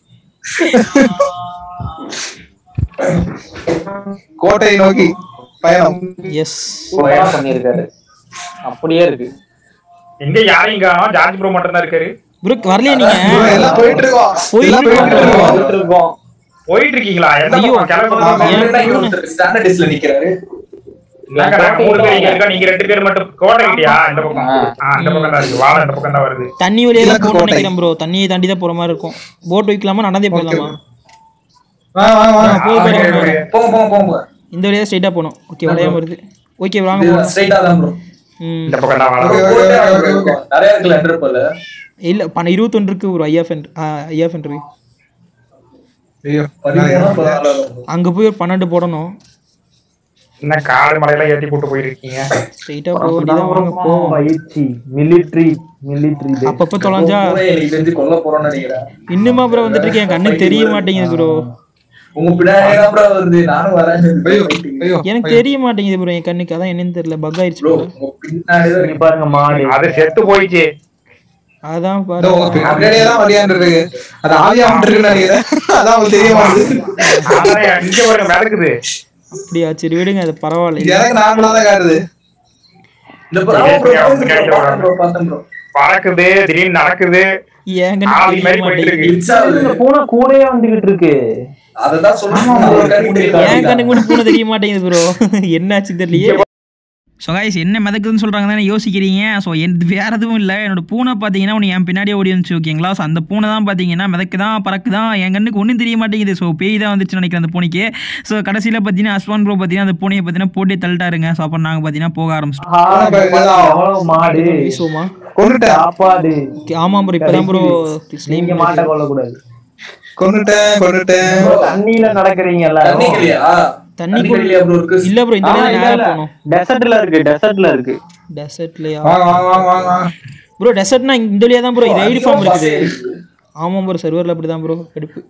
கோட்டையை நோக்கி பயணம் எஸ் சூப்பரா பண்ணிருக்காரு அப்படியே இருக்கு எங்க யாரையும் காணோம் ஜார்ஜ் ப்ரோ மட்டும் தான் இருக்காரு ப்ரோ வரலையே ப்ரோ நீங்க எல்லாம் போயிட்டு இருக்கோம் போயிட்டு எல்லாம் போயிட்டு இருக்கோம். இருக்கோம் வந்துட்டு இருக்கோம் போயிட்டு இருக்கீங்களா எந்த ஐயோ. பக்கம் கிளம்புறதா ஏன் ஸ்டாண்டர்டிஸ்ல நிக்கிறாரு இல்லங்க, நாங்க மூணு பேர் இங்க இருக்கோம். நீங்க ரெண்டு பேர் மட்டும் கோட்டை கிட்டியா இந்த பக்கம் ஆ, இந்த பக்கம் தான் இருக்கு வாழை இந்த பக்கம் தான் வருது தண்ணி வழியா தான் கிழக்கு போகணும்னு கோட்டை. நினைக்கிறேன் ப்ரோ தண்ணியை தாண்டி தான் போற மாதிரி இருக்கும் போட் வைக்கலாமா நடந்தே போயிடலாமா வாங்க வாங்க வாங்க போய் ஆ, பாருங்க. okay, okay. போங்க போங்க போங்க இந்த வழியா ஸ்ட்ரைட்டா போகணும் ஓகே வளையாம வருது ஓகே வாங்க இது போகலாம் ஸ்ட்ரைட்டா தான் ப்ரோ ம் இந்த பக்கம் தான் வாழை Okay, okay, okay, okay, okay. நிறைய இருக்குல்ல என்டர் இல்ல பண இருபத்தொன்று இருக்கு ஒரு ஐயா ஃபென் ஐயா ஃபென் இருக்கு ஐயோ அங்க போய் ஒரு பன்னெண்டு போடணும் என்ன காடு மலையெல்லாம் ஏத்தி போட்டு போயிருக்கீங்க ஸ்ட்ரைட்டா போக வேண்டியதான் வாங்க போவோம் பயிற்சி மிலிட்ரி மிலிட்ரி அப்பப்ப தொலைஞ்சா எனக்கு தெரிஞ்சு கொல்ல போறோம்னு நினைக்கிறேன் இன்னுமா ப்ரோ வந்துட்டு இருக்கேன் என் கண்ணுக்கு தெரிய மாட்டேங்குது ப்ரோ உங்க பின்னாடி தான் ப்ரோ வருது நானும் வரேன் ஐயோ ஐயோ எனக்கு தெரிய மாட்டேங்குது ப்ரோ என் கண்ணுக்கு அதான் என்னன்னு தெரியல பக் ஆயிடுச்சு ப்ரோ போல உங்க பின்னாடி தான் பாருங்க மாடு அது செத்து போயிடுச்சு அதான் இதோ, பாரு பின்னாடியே தான் வரியான் இருக்கு அது ஆவியா வந்துட்டு நினைக்கிறேன் அதான் உங்களுக்கு தெரிய மாட்டேங்குது அதான் இங்க ஒரு மிதக்குது அப்படியா சரி விடுங்க அது பரவாயில்ல இது எனக்கு நார்மலா தான் காட்டுது இந்த ப்ரோ ப்ரோ பார்த்தேன் ப்ரோ பறக்குது திடீர்னு நடக்குது என் ஆவி கண்ணுக்கு மாதிரி தெரிய போயிட்டு மாட்டேங்குது இருக்கு பூனை கூடயே வந்துகிட்டு இருக்கு அததான் சொல்லுங்க என் கண்ணுக்கு கூட பூனை தெரிய மாட்டேங்குது ப்ரோ என்னாச்சு தெரியலையே ஸோ கைஸ் என்ன மிதக்குதுன்னு சொல்கிறாங்க தானே யோசிக்கிறீங்க ஸோ எந்த வேறு எதுவும் இல்லை என்னோட பூனை பார்த்தீங்கன்னா ஒன்று என் பின்னாடியே ஓடி வந்துச்சு ஓகேங்களா ஸோ அந்த பூனை தான் பார்த்தீங்கன்னா மிதக்குதான் பறக்குதான் என் கண்ணுக்கு ஒன்றும் தெரிய மாட்டேங்குது ஸோ பேய் தான் வந்துச்சு நினைக்கிறேன் அந்த பூனைக்கு ஸோ கடைசியில் பார்த்தீங்கன்னா அஸ்வான் ப்ரோ பார்த்தீங்கன்னா அந்த பூனையை பார்த்தீங்கன்னா போட்டே தள்ளிட்டாருங்க ஸோ அப்புறம் நாங்கள் பார்த்தீங்கன்னா போக ஆரம்பிச்சிட்டோம் எவ்வளவு மாடு பேசுவோமா கொண்டுட்டேன் சாப்பாடு Okay, ஆமா ப்ரோ இப்பதான் ப்ரோ நீங்க மாட்ட கொள்ளக்கூடாது கொண்டுட்டேன் கொண்டுட்டேன் தண்ணியில நடக்கிறீங்க எல்லாரும் தண்ணி குடி- இல்ல ப்ரோ இந்த வழியா நேரா போகணும் டெசர்ட்ல இருக்கு டெசர்ட்ல இருக்கு டெசர்ட்லயா வாங்க வாங்க வாங்க வாங்க வாங்க ப்ரோ டெசர்ட்னா இந்த வழியா தான் ப்ரோ இது ஐடி ஃபார்ம் இருக்குது ஆமா ப்ரோ சர்வர்ல அப்படிதான் ப்ரோ கடுப்பு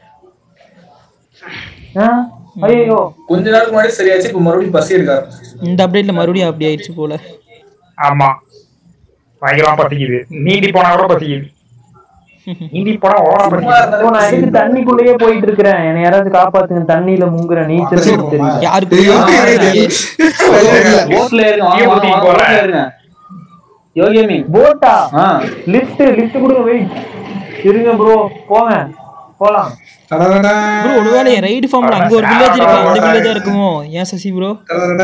ஐயோ கொஞ்ச நேரத்துக்கு முன்னாடி சரியாச்சு இப்ப மறுபடியும் பசி இருக்காரு இந்த அப்டேட்ல மறுபடியும் அப்படி ஆயிடுச்சு போல ஆமா பயங்கரமா பத்திக்குது நீந்தி போனா கூட பத்திக்குது நீந்தி போனா ஓட சும்மா இருந்தா ப்ரோ நான் எதுக்கு தண்ணிக்குள்ளேயே போயிட்டு இருக்கிறேன் என்னை யாராவது காப்பாத்துங்க தண்ணியில முங்குற நீச்சல் தெரியும் யாருக்கு தெரியும், தெரியும், தெரியும். வெளியே இல்ல. போட்ல இருங்க வாங்க, நீ வாங்க, ஊட்டிக்கு வாங்க, போற. போட்ல இருங்க யோகி மீன் போட்டா ஆ லிஃப்ட் லிஃப்ட் கொடுங்க வெயிட் இருங்க ப்ரோ போங்க போலாம் டடடடா, ப்ரோ ஒருவேளை ரைடு ஃபார்ம்ல அங்க ஒரு வில்லேஜ் இருக்கு அந்த வில்லேஜா இருக்குமோ ஏன் சசி ப்ரோ டடடடா.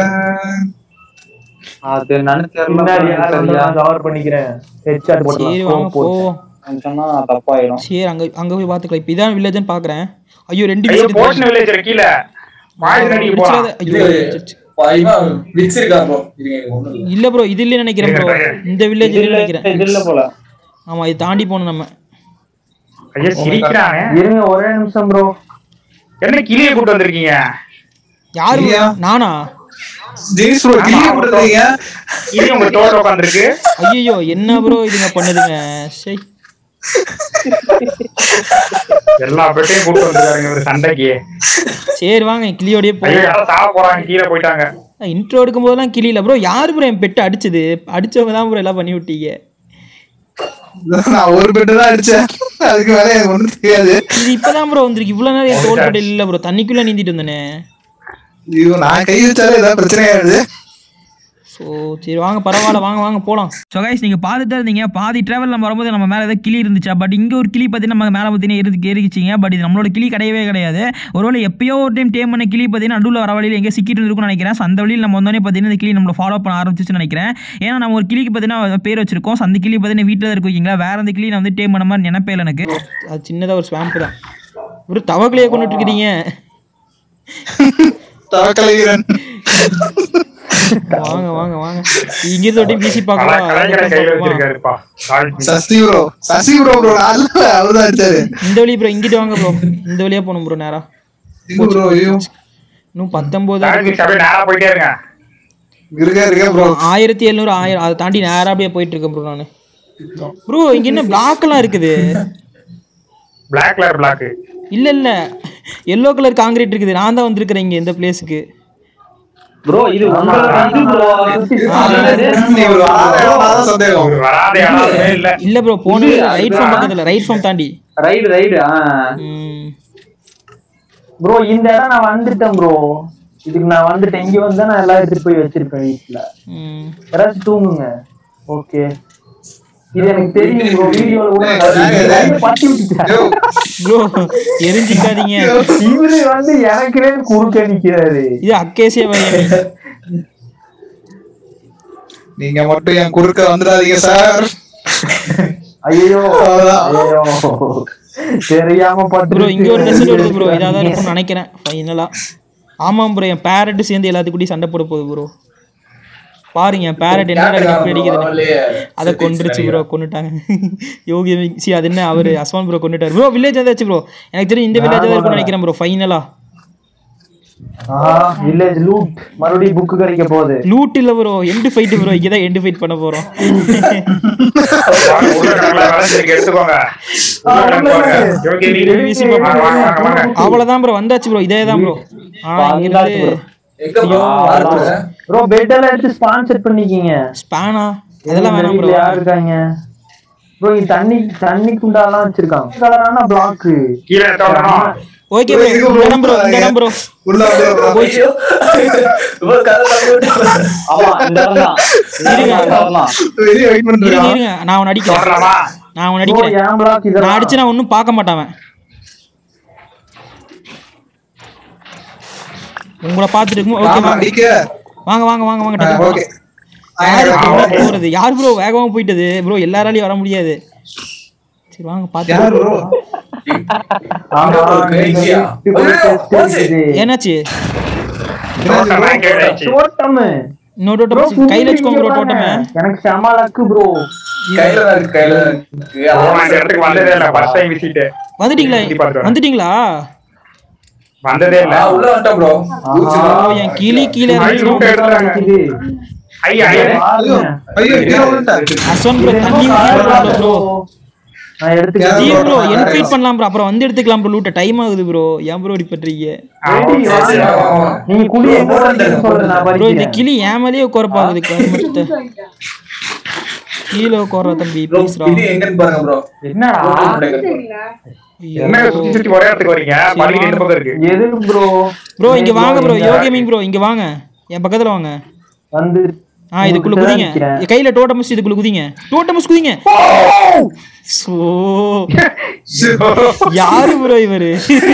அது நினைச்சு பின்னாடி யாரும் வந்து நான் கவர் பண்ணிக்கிறேன் ஹெட்ஷாட் சரி வாங்க போட்டு போவோம் சொன்னா தப்பாயிடும் சரி அங்க அங்க போய் பாத்துக்கலாம் இப்ப இதான் வில்லேஜ்னு பாக்குறேன் ஐயோ ரெண்டு ஐயோ village போர்ஷன் வில்லேஜ் இருக்கு கீழ வாய்ஸ் நடிக்கு போலாம் இடிச்சிடாத. ஐயோ இல்ல ப்ரோ இது இல்ல நினைக்கிறேன் ப்ரோ இந்த வில்லேஜ் இல்ல நினைக்கிறேன் இது இல்ல போல ஆமா இது தாண்டி போகணும் நம்ம ஐயோ சிரிக்கிறானே இருங்க ஒரே நிமிஷம் ப்ரோ என்ன கிளியை கூட்டு வந்திருக்கீங்க யாரு bro? இல்லையா? நானா ஜீன்ஸ் bro, கிழிய போட்டிருக்கீங்க. கிளி உங்க தோட்ட உட்காந்துருக்கு ஐயோ என்ன ப்ரோ இதுங்க பண்ணுதுங்க சரி எல்லா பெட்டையும் கூட்டு வந்திருக்காருங்க ஒரு சண்டைக்கு சரி வாங்க கிளியோடய போ ஐயோ யாரும் சாவ போறாங்க கீழே போயிட்டாங்க இன்ட்ரோ எடுக்கும் போதெல்லாம் கிளியில ப்ரோ யாரு ப்ரோ என் பெட்டு அடிச்சது அடிச்சவங்க தான் ப்ரோ எல்லாம் பண்ணி விட்டீங்க நான் ஒரு பெட்டு தான் அடிச்சேன் அதுக்கு மேல எனக்கு ஒண்ணும் தெரியாது இது இப்பதான் ப்ரோ வந்திருக்கு இவ்வளவு நேரம் என் தோல் பெட்டு இல்ல ப்ரோ தண்ணிக்குள்ள நீந்திட்டு வந்தனே ஐயோ நான் கை வச்சாலே ஏதாவது பிரச்சனை ஆயிடுது ஸோ சரி வாங்க பரவாயில்ல வாங்க வாங்க போலாம் ஸோ கைஸ் நீங்கள் பார்த்துட்டு இருந்தீங்க பாதி ட்ராவல் நம்ம வரும்போது நம்ம மேலே ஏதாவது கிளி இருந்துச்சா பட் இங்கே ஒரு கிளி பார்த்தீங்கன்னா நம்ம மேலே பார்த்தீங்கன்னா இருந்து ஏறிச்சிங்க பட் இது நம்மளோட கிளி கிடையவே கிடையாது ஒருவேளை எப்பயோ ஒரு டைம் டேம் பண்ண கிளி பார்த்தீங்கன்னா நடுவில் வர வழியில் எங்கே சிக்கிட்டு இருக்கும்னு நினைக்கிறேன் So, அந்த வழியில் நம்ம வந்தோடனே பார்த்தீங்கன்னா இந்த கிளி நம்மளை ஃபாலோ பண்ண ஆரம்பிச்சிச்சுன்னு நினைக்கிறேன் ஏன்னா நம்ம ஒரு கிளிக்கு பார்த்தீங்கன்னா பேர் வச்சிருக்கோம் So, அந்த கிளி பார்த்தீங்கன்னா வீட்டில் தான் இருக்கு ஓகேங்களா வேற அந்த கிளி நான் வந்து டேம் பண்ண மாதிரி நினைப்பேன் எனக்கு அது சின்னதா ஒரு ஸ்வாம்ப் தான் ஒரு தவக்கலையே கொண்டுட்டு இருக்கிறீங்க தவக்கலை வீரன் வாங்க வாங்க வாங்க இங்க இருந்து ஒரு வீசி கடை கடை கையில பார்க்கலாம் வச்சிருக்காருப்பா sorry. Sasi bro Sasi bro bro நல்ல அவர்தான் அடிச்சாரு இந்த வழி ப்ரோ இங்கிட்டு வாங்க ப்ரோ இந்த வழியா போகணும் ப்ரோ நேரா இங்க ப்ரோ ஐயோ இன்னும் பத்தொன்பது சாரி, அப்படியே நேரா போயிட்டே இருங்க இருக்க இருக்க ப்ரோ ஆயிரத்தி எழுநூறு ஆயிரம் அதை தாண்டி நேரா அப்படியே போயிட்டு இருக்கேன் ப்ரோ நான் ப்ரோ இங்க என்ன பிளாக் எல்லாம் இருக்குது பிளாக் கலர் பிளாக் இல்ல இல்ல எல்லோ கலர் காங்கிரீட் இருக்குது நான் தான் வந்திருக்கிறேன் இங்க இந்த பிளேஸுக்கு ப்ரோ இது உங்களோட இது ப்ரோ நீ ஒரு ஆறாயிரம் சந்தேகம் ஒரு வராத யாராலுமே இல்ல இல்ல ப்ரோ போன ரைட் ஃபார்ம் பக்கத்துல ரைட் ஃபார்ம் தாண்டி ரைடு ரைடு ஆ ம். ப்ரோ இந்த இடம் நான் வந்துட்டேன் ப்ரோ இதுக்கு நான் வந்துட்டேன் இங்க வந்தா நான் எல்லாம் எடுத்துட்டு போய் வச்சிருப்பேன் வீட்டுல ம். யாராச்சும் தூங்குங்க ஓகே இது எனக்கு தெரியும் ப்ரோ வீடியோல கூட நான் பத்தி விட்டுட்டேன் ப்ரோ எரிஞ்சிக்காதீங்க இவரு வந்து எனக்குனே குறுக்க நிக்கிறாரு இது அக்கேசியா பையன் நீங்க மட்டும் என் குறுக்க வந்துடாதீங்க சார் ஐயோ அவ்வளவுதான். ஐயோ தெரியாம ப்ரோ இங்க ஒரு டெசர்ட் வருது ப்ரோ இதாக தான் பத்து இருக்கும்னு நினைக்கிறேன் ஃபைனலா ஆமாம் ப்ரோ என் பேரட் சேர்ந்து எல்லாத்துக்கும் கூடி சண்டை போட போகுது ப்ரோ பாருங்க என் பேரட் என்ன எப்படி அடிக்குதுன்னு அதை கொண்டுருச்சு ப்ரோ கொண்டுட்டாங்க யோகி சி அது என்ன அவரு அஸ்வான் ப்ரோ கொண்டுட்டாரு ப்ரோ வில்லேஜ் ஏதாச்சும் ப்ரோ எனக்கு தெரியும் இந்த வில்லேஜ் தான் இருக்கும்னு நினைக்கிறேன் ப்ரோ ஃபைனலா வில்லேஜ் லூட் மறுபடியும் புக் கிடைக்க போகுது லூட் இல்ல ப்ரோ எண்டு ஃபைட் ப்ரோ இங்கே தான் எண்டு ஃபைட் பண்ண போறோம் வாங்க, உள்ள நல்லா விளைஞ்சிருக்கு எடுத்துக்கோங்க உள்ள கிடக்கு பாருங்க. யோகி, நீ- வீசி வாங்க, வாங்க, வாங்க, வாங்க. அவ்வளவுதான் ப்ரோ வந்தாச்சு ப்ரோ இதே தான் ப்ரோ ஆ இங்கிருந்து ப்ரோ பெட் எல்லாம் எடுத்து ஸ்பான்சர் பண்ணிக்கிங்க ஸ்பானா அதெல்லாம் வேணாம் ப்ரோ வீட்ல யார் இருக்காங்க ப்ரோ இங்க தண்ணி தண்ணி குண்டாலாம் வச்சிருக்காங்க கலரான பிளாக் கீழே தோட்டணும் ஓகே ப்ரோ இந்த இடம் ப்ரோ இந்த இடம் ப்ரோ உள்ள அப்படியே bro. ஆமா இந்த இடம் தான் இருங்க. வரலாம் வெளிய wait பண்ணிட்டு இருங்க இருக்கான். இருங்க நான் உன்னை அடிக்கிறேன் தோட்டலாமா நான் உன்னை ப்ரோ அடிக்கிறேன் என் பிளாக் நான் இதெல்லாம் அடிச்சு நான் ஒன்றும் பார்க்க மாட்டான் அவன். உங்களை பார்த்துட்டு இருக்கும் ஓகே ஆமா, வாங்க அடிக்க. வாங்க வாங்க வாங்க வாங்க ஆ, டக்குனு okay. யாரு ஆ, ப்ரோ okay. போறது யார் ப்ரோ வேகமா போயிட்டது ப்ரோ எல்லாராலையும் வர முடியாது சரி வாங்க யார் பார்த்து bro? ஆமா என்னாச்சு தோட்டம் நான் கேட்டாச்சு தோட்டம் இன்னொரு டோட்டம் கையில வச்சுக்கோங்க ப்ரோ டோட்டமே எனக்கு செம லக்கு ப்ரோ கையில தான் இருக்கு கையில தான் இருக்கு நான் இந்த இடத்துக்கு வந்ததே இல்ல ஃபர்ஸ்ட் டைம் விசிட் வந்துட்டீங்களா சுத்தி பார்த்துட்டு வரேன். வந்துட்டீங்களா வந்ததே இல்ல உள்ள வந்துட்டேன் ப்ரோ ப்ரோ என் கிளி கீழே ஐயோ, இருந்துச்சு loot எடுத்துறாங்க. ஐயா ஐயா ஐயோ, ஐயோ, கீழே விழுந்துட்டாரு. அஸ்வன் ப்ரோ தண்ணி ப்ரோ நான் எடுத்துக்கிறேன் யார் ஜி bro? ப்ரோ என்ஃபைட் பண்ணலாம் ப்ரோ அப்புறம் வந்து எடுத்துக்கலாம் ப்ரோ லூட்ட டைம் ஆகுது ப்ரோ ஏன் ப்ரோ இப்படி பண்றீங்க ரெடி, வாங்க. நீங்க குழி எங்க போறீங்கன்னு சொல்லுங்க நான் ப்ரோ இந்த பறிக்கிறேன் கிளி ஏன் மேலேயே உட்கார பாக்குது கருமத்தை கீழே உட்கார தம்பி ப்ரோ ப்ளீஸ் ரா இது எங்கன்னு பாருங்க ப்ரோ என்னடா என்ன சுத்தி சுத்தி ஒரே இடத்துக்கு வரீங்க பள்ளி இந்த பக்கம் இருக்கு எதுக்கு ப்ரோ ப்ரோ இங்க வாங்க ப்ரோ யோகேமிங் ப்ரோ இங்க வாங்க என் பக்கத்துல வாங்க வந்து ஆ இதுக்குள்ள குதிங்க என் கையில டோட்டமஸ் இதுக்குள்ள குதிங்க டோட்டமஸ் குதிங்க சோ யாரு ப்ரோ இவரு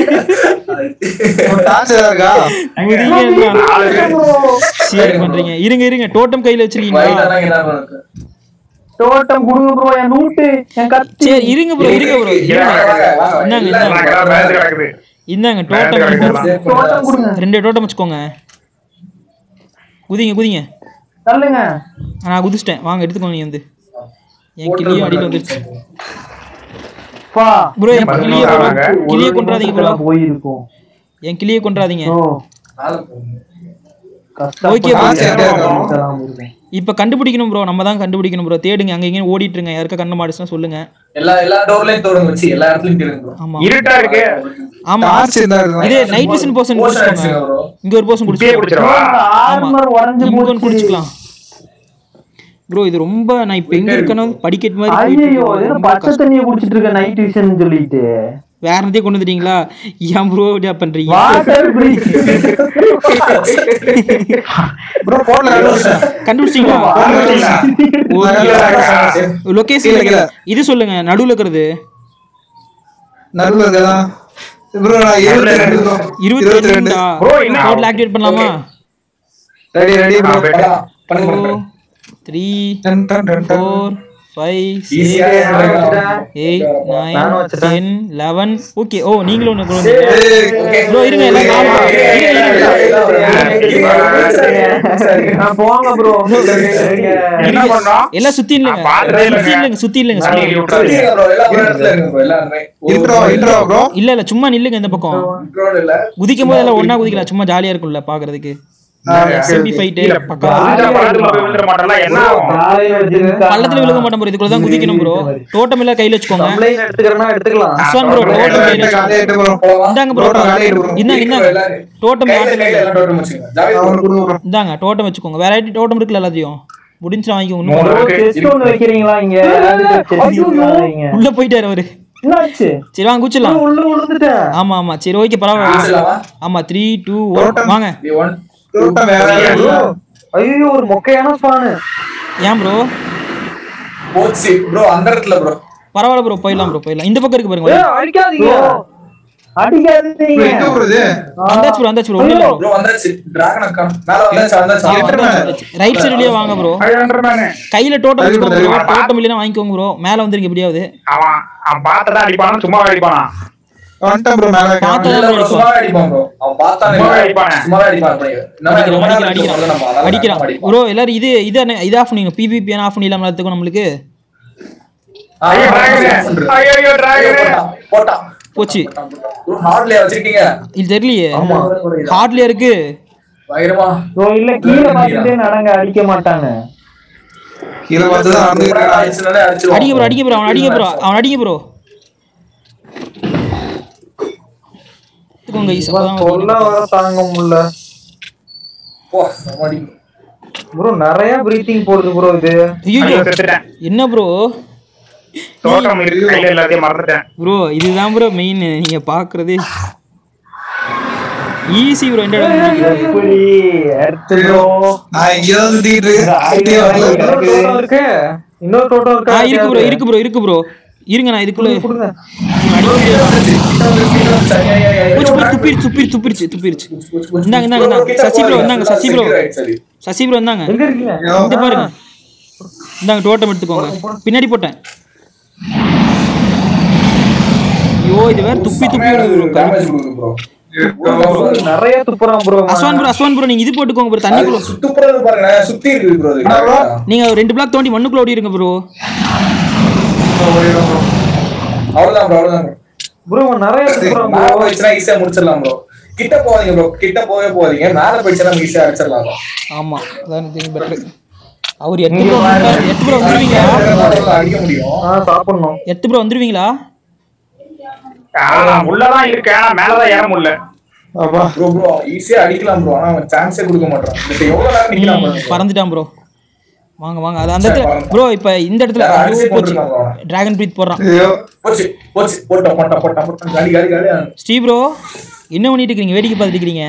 டான்ஸ் ஏதாவது இருக்கா குதிங்க நாலு பேர் ஷேர் பண்றீங்க இருங்க இருங்க டோட்டம் கையில வச்சிருக்கீங்களா வயிறானா என்ன இருக்கு தோட்டம் குடுங்க ப்ரோ என் நூட்டு என் கத்தி சரி இருங்க ப்ரோ இருங்க ப்ரோ வாங்க, வாங்க, வாங்க. இந்தாங்க, இல்ல, இந்தாங்க. அங்கெல்லாம் மேல கிடக்குது இந்தாங்க மேல டோட்டம் கிடக்குது தோட்டம் கொடுங்க ரெண்டு டோட்டம் வச்சுக்கோங்க குதிங்க குதிங்க தள்ளுங்க நான் குதிச்சிட்டேன் வாங்க எடுத்துக்கோங்க நீ வந்து என் கிளியும் அடியில் வந்துருச்சு பா ப்ரோ என் பதினொன்று கிளியை வராங்க. கிளியை கொண்டாதீங்க ப்ரோ போயிருக்கும் என் கிளியை கொண்டாதீங்க ஓ நாலு போகுங்க. Okay, bro. கஷ்டப்பட்டு இப்போ கண்டுபிடிக்கணும் ப்ரோ நம்ம தான் கண்டுபிடிக்கணும் ப்ரோ தேடுங்க அங்க இங்கே ஓடிட்டு இருங்க யாருக்கா கண்ண மாடுச்சுன்னா சொல்லுங்க எல்லா எல்லா டோர்லயும் தோடுங்க வச்சு எல்லா இடத்துலயும் தேடுங்க ப்ரோ ஆமா இருட்டா இருக்கு ஆமா டார்ச் இருந்தா இருக்கும். இது நைட் விஷன் போர்ஷன் போஷன் குடிச்சுக்கோங்க அடிச்சுங்க ப்ரோ இங்க ஒரு போர்ஷன் இப்பயே குடிச்சுக்கோங்க குடிச்சிடவா ஆர்மர் உடைஞ்சு இங்க போச்சு குடிச்சுக்கலாம் ப்ரோ இது ரொம்ப நான் இப்போ எங்க இருக்கணும் படிக்கட் மாதிரி போயிட்டு ஐயோ இருக்கு. என்ன ரொம்ப பச்சை கஷ்டம். தண்ணிய குடிச்சிட்டு இருக்க நைட் விஷன் சொல்லிட்டு வேற எதையும் கொண்டு வந்துட்டீங்களா ஏன் ப்ரோ இப்படியா பண்றீங்க வாட்டர் பிரீத் ப்ரோ போன்ல கண்டுபிடிச்சேன். கண்டுபிடிச்சிங்களா கீழே லொகேஷன் கீழே. இது சொல்லுங்க நடுவுல இருக்கிறது நடுவுல இருக்கதா ப்ரோ நான் இருபத்தி ரெண்டு ப்ரோ இருபத்தி இருபத்தி ரெண்டு ரெண்டா Bro, என்ன? கோட்ல ஆக்டிவேட் பண்ணலாமா ரெடி ரெடி ப்ரோ பண்ணுங்க டூ பண்ணுங்க three done done done done. Four five ஈஸியா எயிட் நைன் நானும் வச்சுட்டேன். டென் லெவன் ஓகே ஓ நீங்களும் ஒன்று ஏய், ப்ரோ இருங்க எல்லாம் காமா போங்க ப்ரோ என்ன பண்ணோம் எல்லாம் சுத்தி இல்லைங்க நான் பார்த்ததே இல்லைங்க. சுத்தி இல்லைங்க சுத்தி இல்லைங்க நான் சுத்தி இங்க இல்லைங்க. விட்டுறாதீங்க. ப்ரோ எல்லாம் ஒரு இடத்துல இருங்க ப்ரோ எல்லாருமே இன்ட்ரோ இன்ட்ரோ ப்ரோ இல்ல இல்ல சும்மா நில்லுங்க இந்த பக்கம் இன்ட்ரோல இல்ல குதிக்கும் போது எல்லாம் ஒண்ணா குதிக்கலாம் சும்மா ஜாலியா இருக்கும்ல பாக்குறதுக்கு சிம்பி ஃபைட் கீழே பக்கா விழுந்துட பள்ளத்துல போய் விழுந்துட மாட்டோம்ல என்ன ஆகும் பள்ளத்துல விழுக மாட்டோம் ப்ரோ இதுக்குள்ள தான் குதிக்கணும் ப்ரோ டோட்டம் எல்லாம் கையில வச்சுக்கோங்க கம்ப்ளைண்ட் எடுத்துக்கிறேன்னா எடுத்துக்கலாம் அஸ்வான் ப்ரோ டோட்டம் கையில வச்சுக்கோங்க. காலையிட்டு ப்ரோ இந்தாங்க ப்ரோ டோட்டம் காலையிட்டு ப்ரோ இந்தாங்க இந்தாங்க டோட்டம் கையில யார்கிட்ட கையில எல்லாம் டோட்டம் வச்சுங்க ஜாவி அவனுக்கு கொடுங்க ப்ரோ இந்தாங்க டோட்டம் வச்சுக்கோங்க வேற ஐடி டோட்டம் இருக்குல்ல எல்லாத்தையும் முடிஞ்சா வாங்கிக்கோங்க மூணு இன்னும் இருக்கு. டெஸ்ட் ஒன்று வைக்கிறீங்களா இங்க வைங்க. உள்ள போயிட்டாரு அவரு என்னாச்சு சரி வாங்க குச்சிடலாம் உள்ள விழுந்துட்டேன் ஆமா ஆமா சரி ஓகே பரவாயில்ல வச்சுலாமா ஆமா த்ரீ டூ ஒன் வாங்க த்ரீ ஒன் டோட்டம் வேற ஐயோ, ஐயோ ஒரு மொக்கையான ஸ்பானு ஏன் ப்ரோ போச்சு ப்ரோ அந்த இடத்துல ப்ரோ பரவாயில்ல ப்ரோ போயிடலாம் ப்ரோ போயிடலாம் இந்த பக்கம் இருக்கு பாருங்க அடிக்காதீங்க அடிக்காதீங்க எங்க ப்ரோ இது வந்தாச்சு ப்ரோ வந்தாச்சு ப்ரோ ஒண்ணு இல்ல ப்ரோ வந்தாச்சு டிராகன் அக்கா மேல வந்தாச்சு வந்தாச்சு எட்டு ஆமா. மேல. ரைட் சைடுலயே வாங்க ப்ரோ நானு கையில டோட்டம் தள்ளி வச்சுக்கோங்க விடு, ப்ரோ தள்ளி டோட்டம் இல்லைன்னா வாங்கிக்கோங்க ப்ரோ மேல வந்துருங்க எப்படியாவது அவன் அவன் பார்த்ததான் அடிப்பானா சும்மா அடிப்பானா வந்துட்டேன் ப்ரோ மேல பார்த்தா இல்ல தான் bro, bro சும்மாவே அடிப்பான் ப்ரோ அவன் பார்த்தானே சும்மாவே அடிப்பானே. சும்மாவே அடிப்பான் bro. நம்ம அடிக்கிறான் ரொம்ப நேரம் அடிக்கிறான் அடிக்கிறோம், நம்ம அதெல்லாம் அடிக்கிறான் நம்ம அடிப்போம். ப்ரோ எல்லாரும் இது இது என்ன- இது ஆஃப் பண்ணுங்க பிவிபி ஆஃப் பண்ணிடலாம் எல்லாத்துக்கும் நம்மளுக்கு ஆ, ஐயோ ஆ, டிராகனு ஐயோ ஐயோ டிராகனு போட்டான், போட்டான். போச்சு போட்டான், போட்டான். bro, hardly வச்சிருக்கீங்க இது தெரியலையே ஆமா ஹார்ட்லயே இருக்கு பயங்கரமா ஓ இல்ல கீழே பார்த்துட்டே நடங்க அடிக்க மாட்டாங்க கீழே பார்த்து தான் ரொம்ப நேரம் நடந்துட்டு ஆயிடுச்சுனாலே அடிச்சிருவான். அடிங்க ப்ரோ அடிங்க ப்ரோ அவன் அடிங்க ப்ரோ அவன் அடிங்க ப்ரோ எடுத்துக்கோங்க ஈஸ் அப்பதான் சொல்ல வர தாங்க முடியல போ, செம அடி. ப்ரோ நிறைய பிரீத்திங் போடுது ப்ரோ இது ஐயோ ஐயோ செத்துட்டேன் என்ன ப்ரோ தோட்டம் இருக்கு கையில எல்லாத்தையும் மறந்துட்டேன் ப்ரோ இதுதான் ப்ரோ மெயின் நீங்க பாக்குறது ஈஸி ப்ரோ இந்த இடம் முடிக்கிறது. எப்படி எடுத்து ப்ரோ நான் இங்க தான் சுத்திட்டு இருக்கேன் சுத்தியே வரல. இன்னொரு தோட்டம் இருக்கு இன்னொரு தோட்டம் ஆ இருக்கு இருக்கு ப்ரோ இருக்கு ப்ரோ இருக்கு ப்ரோ இருங்க நான் இதுக்குள்ள கொடுங்க சரி, ஐயா, ஐயா, ஐயா. போச்சு போச்சு துப்பிருச்சு துப்பிருச்சு துப்பிருச்சு துப்பிருச்சு இந்தாங்க இந்தாங்க இந்தாங்க சசி ப்ரோ இந்தாங்க சசி ப்ரோ சரி. சசி ப்ரோ இந்தாங்க எங்க இருக்கீங்க இந்த பாருங்க இந்தாங்க டோட்டம் எடுத்துக்கோங்க பின்னாடி போட்டேன் ஐயோ இது வேற துப்பி துப்பி வருது ப்ரோ Damage கொடுக்குது bro. நிறைய துப்புறான் ப்ரோ அஸ்வான் ப்ரோ அஸ்வான் ப்ரோ நீங்க இது போட்டுக்கோங்க ப்ரோ தண்ணி அது ப்ரோ சுத்துப்புறது பாருங்க சுத்தி இருக்குது bro அது. நீங்க ஒரு ரெண்டு பிளாக் தோண்டி மண்ணுக்குள்ள ஓடி இருங்க ப்ரோ அவ்வளவுதான் bro, அவ்வளவுதான் bro. ப்ரோ நிறைய துப்புறான் மேல ப்ரோ போயிடுச்சுன்னா ஈஸியா முடிச்சிடலாம் ப்ரோ கிட்ட போகாதீங்க ப்ரோ கிட்ட போகவே போகாதீங்க மேல போயிடுச்சுன்னா நம்ம ஈஸியா அடிச்சிடலாம் bro. ஆமா அதான் திங் பெட்டர் அவர் எட்டு ப்ரோ எட்டு ப்ரோ வந்துருவீங்களா அதனால அடிக்க முடியும் ஆ சாப்பிடணும் எட்டு ப்ரோ வந்துருவீங்களா ஆனா, உள்ளதான் இருக்கேன் ஆனா மேலதான் ஏற முடியல அப்பா ப்ரோ ப்ரோ ஈஸியா அடிக்கலாம் ப்ரோ ஆனா அவன் சான்ஸே கொடுக்க மாட்டான் இப்ப எவ்வளவு நேரம் நிக்கலாம் ம், பறந்துட்டான் ப்ரோ வாங்க வாங்க அது அந்த இடத்துல ப்ரோ இப்போ இந்த இடத்துல யாரோ அடிச்சு ஐயோ, போச்சு போட்டிருக்காங்க அவனை. டிராகன் பிரீத் போடுறான் ஐயோ போச்சு போச்சு போட்டோம் போட்டோம் போட்டோம் போட்டோம் காலி காலி காலி ஸ்ரீ ப்ரோ என்ன பண்ணிட்டு இருக்கீங்க வேடிக்கை பார்த்துட்டு இருக்கீங்க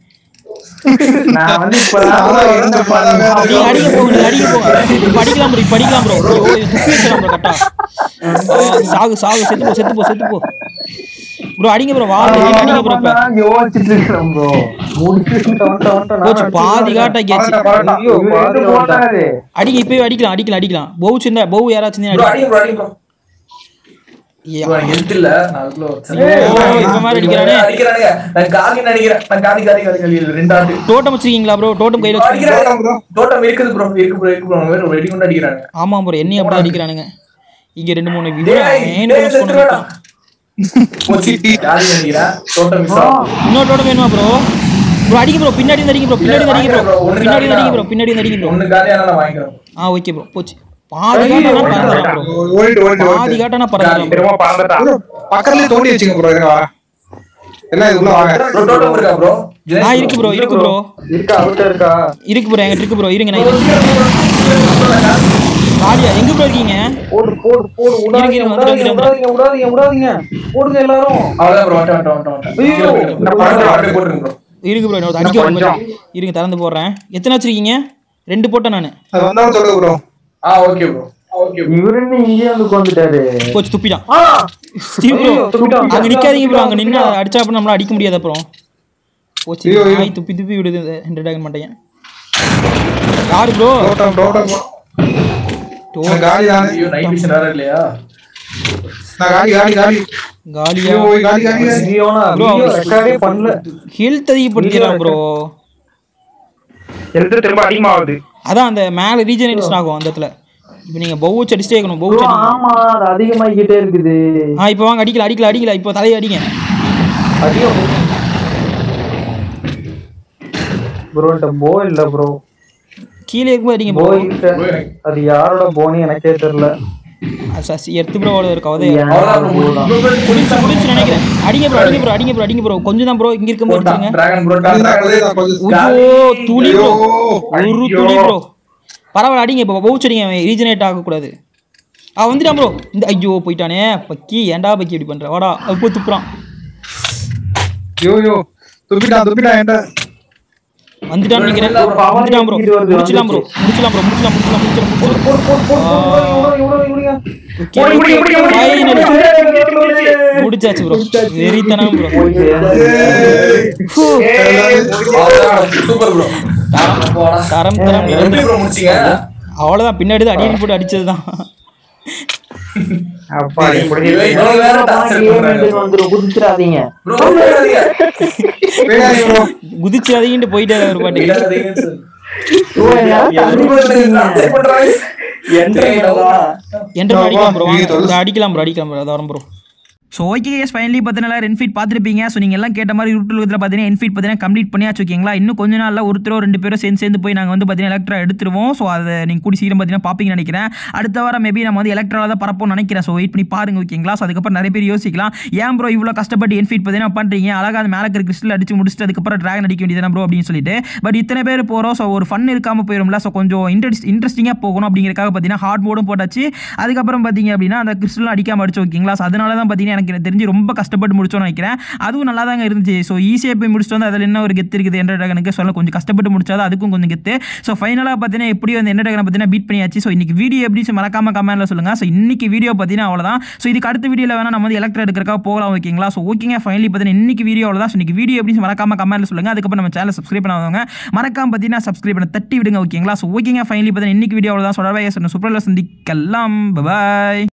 நான் வந்து இப்பதான் bro அதான் என்ன இந்த பாலம் வேற பண்ணேன். நீங்க அடிக்க போங்க நீங்க அடிக்க போங்க இப்ப அடிக்கலாம் ப்ரோ இப்ப அடிக்கலாம் ப்ரோ ஐயோ இது துப்பி வச்சிடலாம் ப்ரோ கரெக்டா சாகு சாகு செத்து போ செத்து போ செத்து போ ப்ரோ அடிங்க ப்ரோ வா அடிங்க ப்ரோ இப்ப நான் யோசிச்சுட்டு இருக்கிறேன் bro. முடிச்சுட்டு வந்துட்டேன், வந்துட்டேன், நான் போச்சு பாதி அடிச்சுட்டு காட்டாக்கியாச்சு பாருடா, ஐயோ, இவர் எங்க போனாரு? அடிங்க இப்பவே அடிக்கலாம் அடிக்கலாம் அடிக்கலாம் பவு சின்ன பவு யாராச்சும் ப்ரோ அடி அடிங்க ப்ரோ அடிங்க ப்ரோ ப்ரோ எனக்கு ஹெல்த் இல்ல நான் அதுக்குள்ள வச்சேன். ஐயோ, இப்ப மாதிரி அடிக்கிறானே அடிக்கிறானுங்க நான் காலி நினைக்கிறேன் நான் காலி காலி காலி காலி ரெண்டு ஆண்டு டோட்டம் வச்சிருக்கீங்களா ப்ரோ டோட்டம் கையில வச்சிருக்கீங்களா அடிக்கிறாங்க தோட்டம் இருக்குது ப்ரோ இருக்கு ப்ரோ இருக்கு ப்ரோ வேற வெடி கொண்டு அடிக்கிறாங்க ஆமா ப்ரோ என்னையும் அப்படி அடிக்கிறானுங்க இங்க ரெண்டு மூணு விவரம் டேய், ஏன் டேய், bonus கொண்டு செத்துருவாடா. வந்திருக்கான். போச்சு காலி நினைக்கிறேன் தோட்டம் மிஸ் ஆகும் இன்னொரு டோட்டம் வேணுமா ப்ரோ ப்ரோ அடிங்க ப்ரோ பின்னாடி வந்து அடிங்க ப்ரோ பின்னாடி வந்து அடிங்க ப்ரோ பின்னாடி வந்து அடிங்க ப்ரோ பின்னாடி வந்து அடிங்க ப்ரோ ஒண்ணு காலியான நான் வாங்கிக்கிறேன் ஆ ஓகே ப்ரோ போச்சு பாதி காட்டானா பறந்துடலாம் ப்ரோ ஓடிட்டு ஓடிட்டு பாதி ஓடிட்டு காட்டானா பறந்துடலாம் bro. திரும்ப பறந்துட்டான் bro, பக்கத்துலயே தோண்டி வச்சுங்க ப்ரோ இருங்க வரேன் எல்லாம் இது உள்ள வாங்க ப்ரோ தோட்டம் இருக்கா ப்ரோ ஆ இருக்கு ப்ரோ இருக்கு ப்ரோ இருக்கா அவர்கிட்ட இருக்கா இருக்கு ப்ரோ எங்கிட்ட இருக்கு ப்ரோ இருங்க நான் இருங்க. காலியா எங்க ப்ரோ இருக்கீங்க போடு போடு போடு விடாதீங்க இருங்க, விடாதீங்க வந்துடுறேன், விடாதீங்க விடாதீங்க விடாதீங்க போடுங்க எல்லாரும் அவ்வளவுதான் ப்ரோ வந்துட்டேன் வந்துட்டேன் வந்துட்டேன் ஐயோ. இந்த பழத்தை அப்படியே போட்டுருங்க ப்ரோ இருக்கு ப்ரோ இன்னொரு அடிக்க வரும் இருங்க திறந்து போடுறேன் எத்தனை வச்சிருக்கீங்க ரெண்டு போட்டேன் நான் அது வந்தாலும் சொல்லுங்க ப்ரோ ஆ ஓகே ப்ரோ ஓகே இவரு என்ன இங்கே வந்து உட்காந்துட்டாரு போச்சு துப்பிட்டான் ஆ ஸ்டீவ் ப்ரோ ஐயோ, துப்பிட்டான். அங்க நிக்காதீங்க ப்ரோ அங்க நின்னு அடிச்சா அப்புறம் நம்மளால அடிக்க முடியாது அப்புறம் போச்சு ஐயோ, ஐயோ. நாய் துப்பி துப்பி விடுது இந்த ரெண்டு டாக மாட்டேன் யாரு ப்ரோ டோட்டம் டோட்டம் நான் காலி தானே ஐயோ நைட் விஷன் வேற இல்லையா நான் காலி காலி காலி காலியா ஐயோ ஓய், காலி காலி காலி. நீயோனா Bro, வீடியோ ரெக்கார்டே பண்ணல ஹெல்த் அதிகப்படுத்திடலாம் ப்ரோ ஹெல்த் திரும்ப அதிகமாகுது அதான் அந்த மேல ரீஜெனரேஷன் ஆகும் அந்த இடத்துல இப்போ நீங்க பவு வச்சு அடிச்சிட்டே இருக்கணும் பவு Bro, வச்சு அடிக்கணும். ஆமா அது அதிகமாகிக்கிட்டே இருக்குது ஆ இப்போ வாங்க அடிக்கல அடிக்கல அடிக்கல இப்போ தலையை அடிங்க அதிகம் ப்ரோ என்கிட்ட போ இல்ல ப்ரோ கீழே இருக்கும்போது அடிங்க போ ப்ரோ இல்ல அது யாரோட போன்னு எனக்கே தெரியல சசி எடுத்து ப்ரோ இருக்கு அவதே ஏன் அவ்வளவுதான் bro ப்ரோ தான். முடிச்சு முடிச்சு நினைக்கிறேன் அடிங்க ப்ரோ அடிங்க ப்ரோ அடிங்க ப்ரோ அடிங்க ப்ரோ கொஞ்சம் தான் ப்ரோ இங்க இருக்கும்போது அடிச்சுங்க டிராகன் ப்ரோ அதுதான் கொஞ்சம் கொஞ்சம் ஐயோ துளி ப்ரோ ஐயோ. ஒரு துளி ப்ரோ பரவாயில்ல அடிங்க இப்போ பவுச் அடிங்க ரீஜனரேட் ஆகக்கூடாது ஆ வந்துட்டான் ப்ரோ இந்த ஐயோ போயிட்டானே பக்கி ஏன்டா பக்கி இப்படி பண்ற வாடா அப்போ துப்புறான் ஐயோ ஐயோ துப்பிட்டான் துப்பிட்டான் என்கிட்ட வந்துட்டான்னு நினைக்கிறேன் வந்துட்டான் ப்ரோ முடிச்சிடலாம் ப்ரோ முடிச்சிடலாம் ப்ரோ முடிச்சிடலாம் முடிச்சிடலாம் முடிச்சிடலாம் முடிச்சிடலாம் போடு, போடு, போடு, போடு, இவனை, இவனை, இவனை, இவனை. Okay, okay, okay. Finally. முடிச்சாச்சு ப்ரோ வெறித்தனம் ப்ரோ போய் சூப்பர் ப்ரோ தரம் தரம் எப்படி ப்ரோ முடிச்சீங்க அவ்வளவுதான் பின்னாடி தான் அடி போட்டு அடிச்சதுதான் அப்பா, இப்படி இவன் இவன் வேற torture game பண்றாங்க. engine வந்துரும், குதிச்சிடாதீங்க ப்ரோ விளையாடாதீங்க வேணாம் bro. குதிச்சாதீங்கன்னு போயிட்டாரு ஒரு பாட்டுக்கு விளையாடாதீங்கன்னு சொல்லு. ஓ, யாராவது தள்ளி போட்டுருக்கீங்க. torture பண்றாங்க. Enter பண்ணவா? என்டர் அடிக்கலாம் ப்ரோ நீங்க தொலைச்சு- அடிக்கலாம் ப்ரோ அடிக்கலாம் ப்ரோ அது வரும் bro so okay case finally பார்த்தீங்கன்னா ரென்ஃபீட் பார்த்துருப்பீங்க ஸோ நீங்கள் எல்லாம் கேட்ட மாதிரி யூடியூப்ல பார்த்தீங்கன்னா என்ஃபீட் பார்த்தீங்கன்னா கம்ப்ளீட் பண்ணியாச்சு ஓகேங்களா இன்னும் கொஞ்ச நாளில் ஒருத்தரோ ரெண்டு பேரும் சேர்ந்து சேர்ந்து போய் நாங்கள் வந்து பார்த்தீங்கன்னா எலக்ட்ரா எடுத்துருவோம் ஸோ அதை நீங்கள் கூடி சீக்கிரம் பார்த்தீங்கன்னா பார்ப்பீங்கன்னு நினைக்கிறேன் அடுத்த வாரம் மேபி நம்ம வந்து எலக்ட்ராவில் தான் பரப்போம்னு நினைக்கிறேன் ஸோ வெயிட் பண்ணி பாருங்க ஓகேங்களா ஸோ அதுக்கப்புறம் நிறைய பேர் யோசிக்கலாம் ஏன் ப்ரோ இவ்வளோ கஷ்டப்பட்டு என்ஃபீட் பார்த்தீங்கன்னா பண்ணுறீங்க அழகாக அது மேலே இருக்கிற கிறிஸ்டல் அடிச்சு முடிச்சுட்டு அதுக்கப்புறம் ட்ராகன் அடிக்க வேண்டியதானே ப்ரோ அப்படின்னு சொல்லிட்டு பட் இத்தனை பேர் போகிறோம் ஸோ ஒரு ஃபன் இருக்காமல் போயிடும்ல ஸோ கொஞ்சம் இன்ட்ரெஸ்ட் இன்ட்ரெஸ்டிங்காக போகணும் அப்படிங்கிறக்காக பார்த்தீங்கன்னா ஹார்ட் மோடும் போட்டாச்சு அதுக்கப்புறம் பார்த்தீங்க அப்படின்னா அந்த கிறிஸ்டலும் அடிக்காம அடிச்சு ஓகேங்களா ஸோ அதனால தான் பார்த்தீங்கன்னா எனக்கு தெரிஞ்சு ரொம்ப கஷ்டப்பட்டு முடிச்சோன்னு நினைக்கிறேன் அதுவும் நல்லா தாங்க இருந்துச்சு ஸோ ஈஸியாக போய் முடிச்சுட்டு வந்து அதில் என்ன ஒரு கெத்து இருக்குது என்ற ட்ராகனுக்கு சொல்ல கொஞ்சம் கஷ்டப்பட்டு முடிச்சாதான் அதுக்கும் கொஞ்சம் கெத்து ஸோ ஃபைனலாக பார்த்தீங்கன்னா எப்படியும் அந்த என்ற ட்ராகனை பார்த்தீங்கன்னா பீட் பண்ணியாச்சு ஸோ இன்னைக்கு வீடியோ எப்படி so மறக்காம கமெண்ட்ல சொல்லுங்க ஸோ இன்னைக்கு வீடியோ பார்த்தீங்கன்னா அவ்வளோதான் ஸோ இதுக்கு அடுத்த வீடியோவில் வேணா நம்ம வந்து எலக்ட்ரா எடுக்கிறக்காக போகலாம் ஓகேங்களா ஸோ ஓகேங்க ஃபைனலி பார்த்தீங்கன்னா இன்னைக்கு வீடியோ அவ்வளோதான் ஸோ இன்னைக்கு வீடியோ எப்படி மறக்காம கமெண்ட்ல சொல்லுங்க அதுக்கப்புறம் நம்ம சேனல் சப்ஸ்கிரைப் பண்ணாதவங்க மறக்காம பார்த்தீங்கன்னா சப்ஸ்கிரைப் பண்ண தட்டி விடுங்க ஓகேங்களா ஸோ ஓகேங்க ஃபைனலி பார்த்தீங்கன்னா இன்னைக்கு வீடியோ அவ்வளோதான் சொல்கிறேன் சூப்பரில் சந்திக்கலாம் பாய்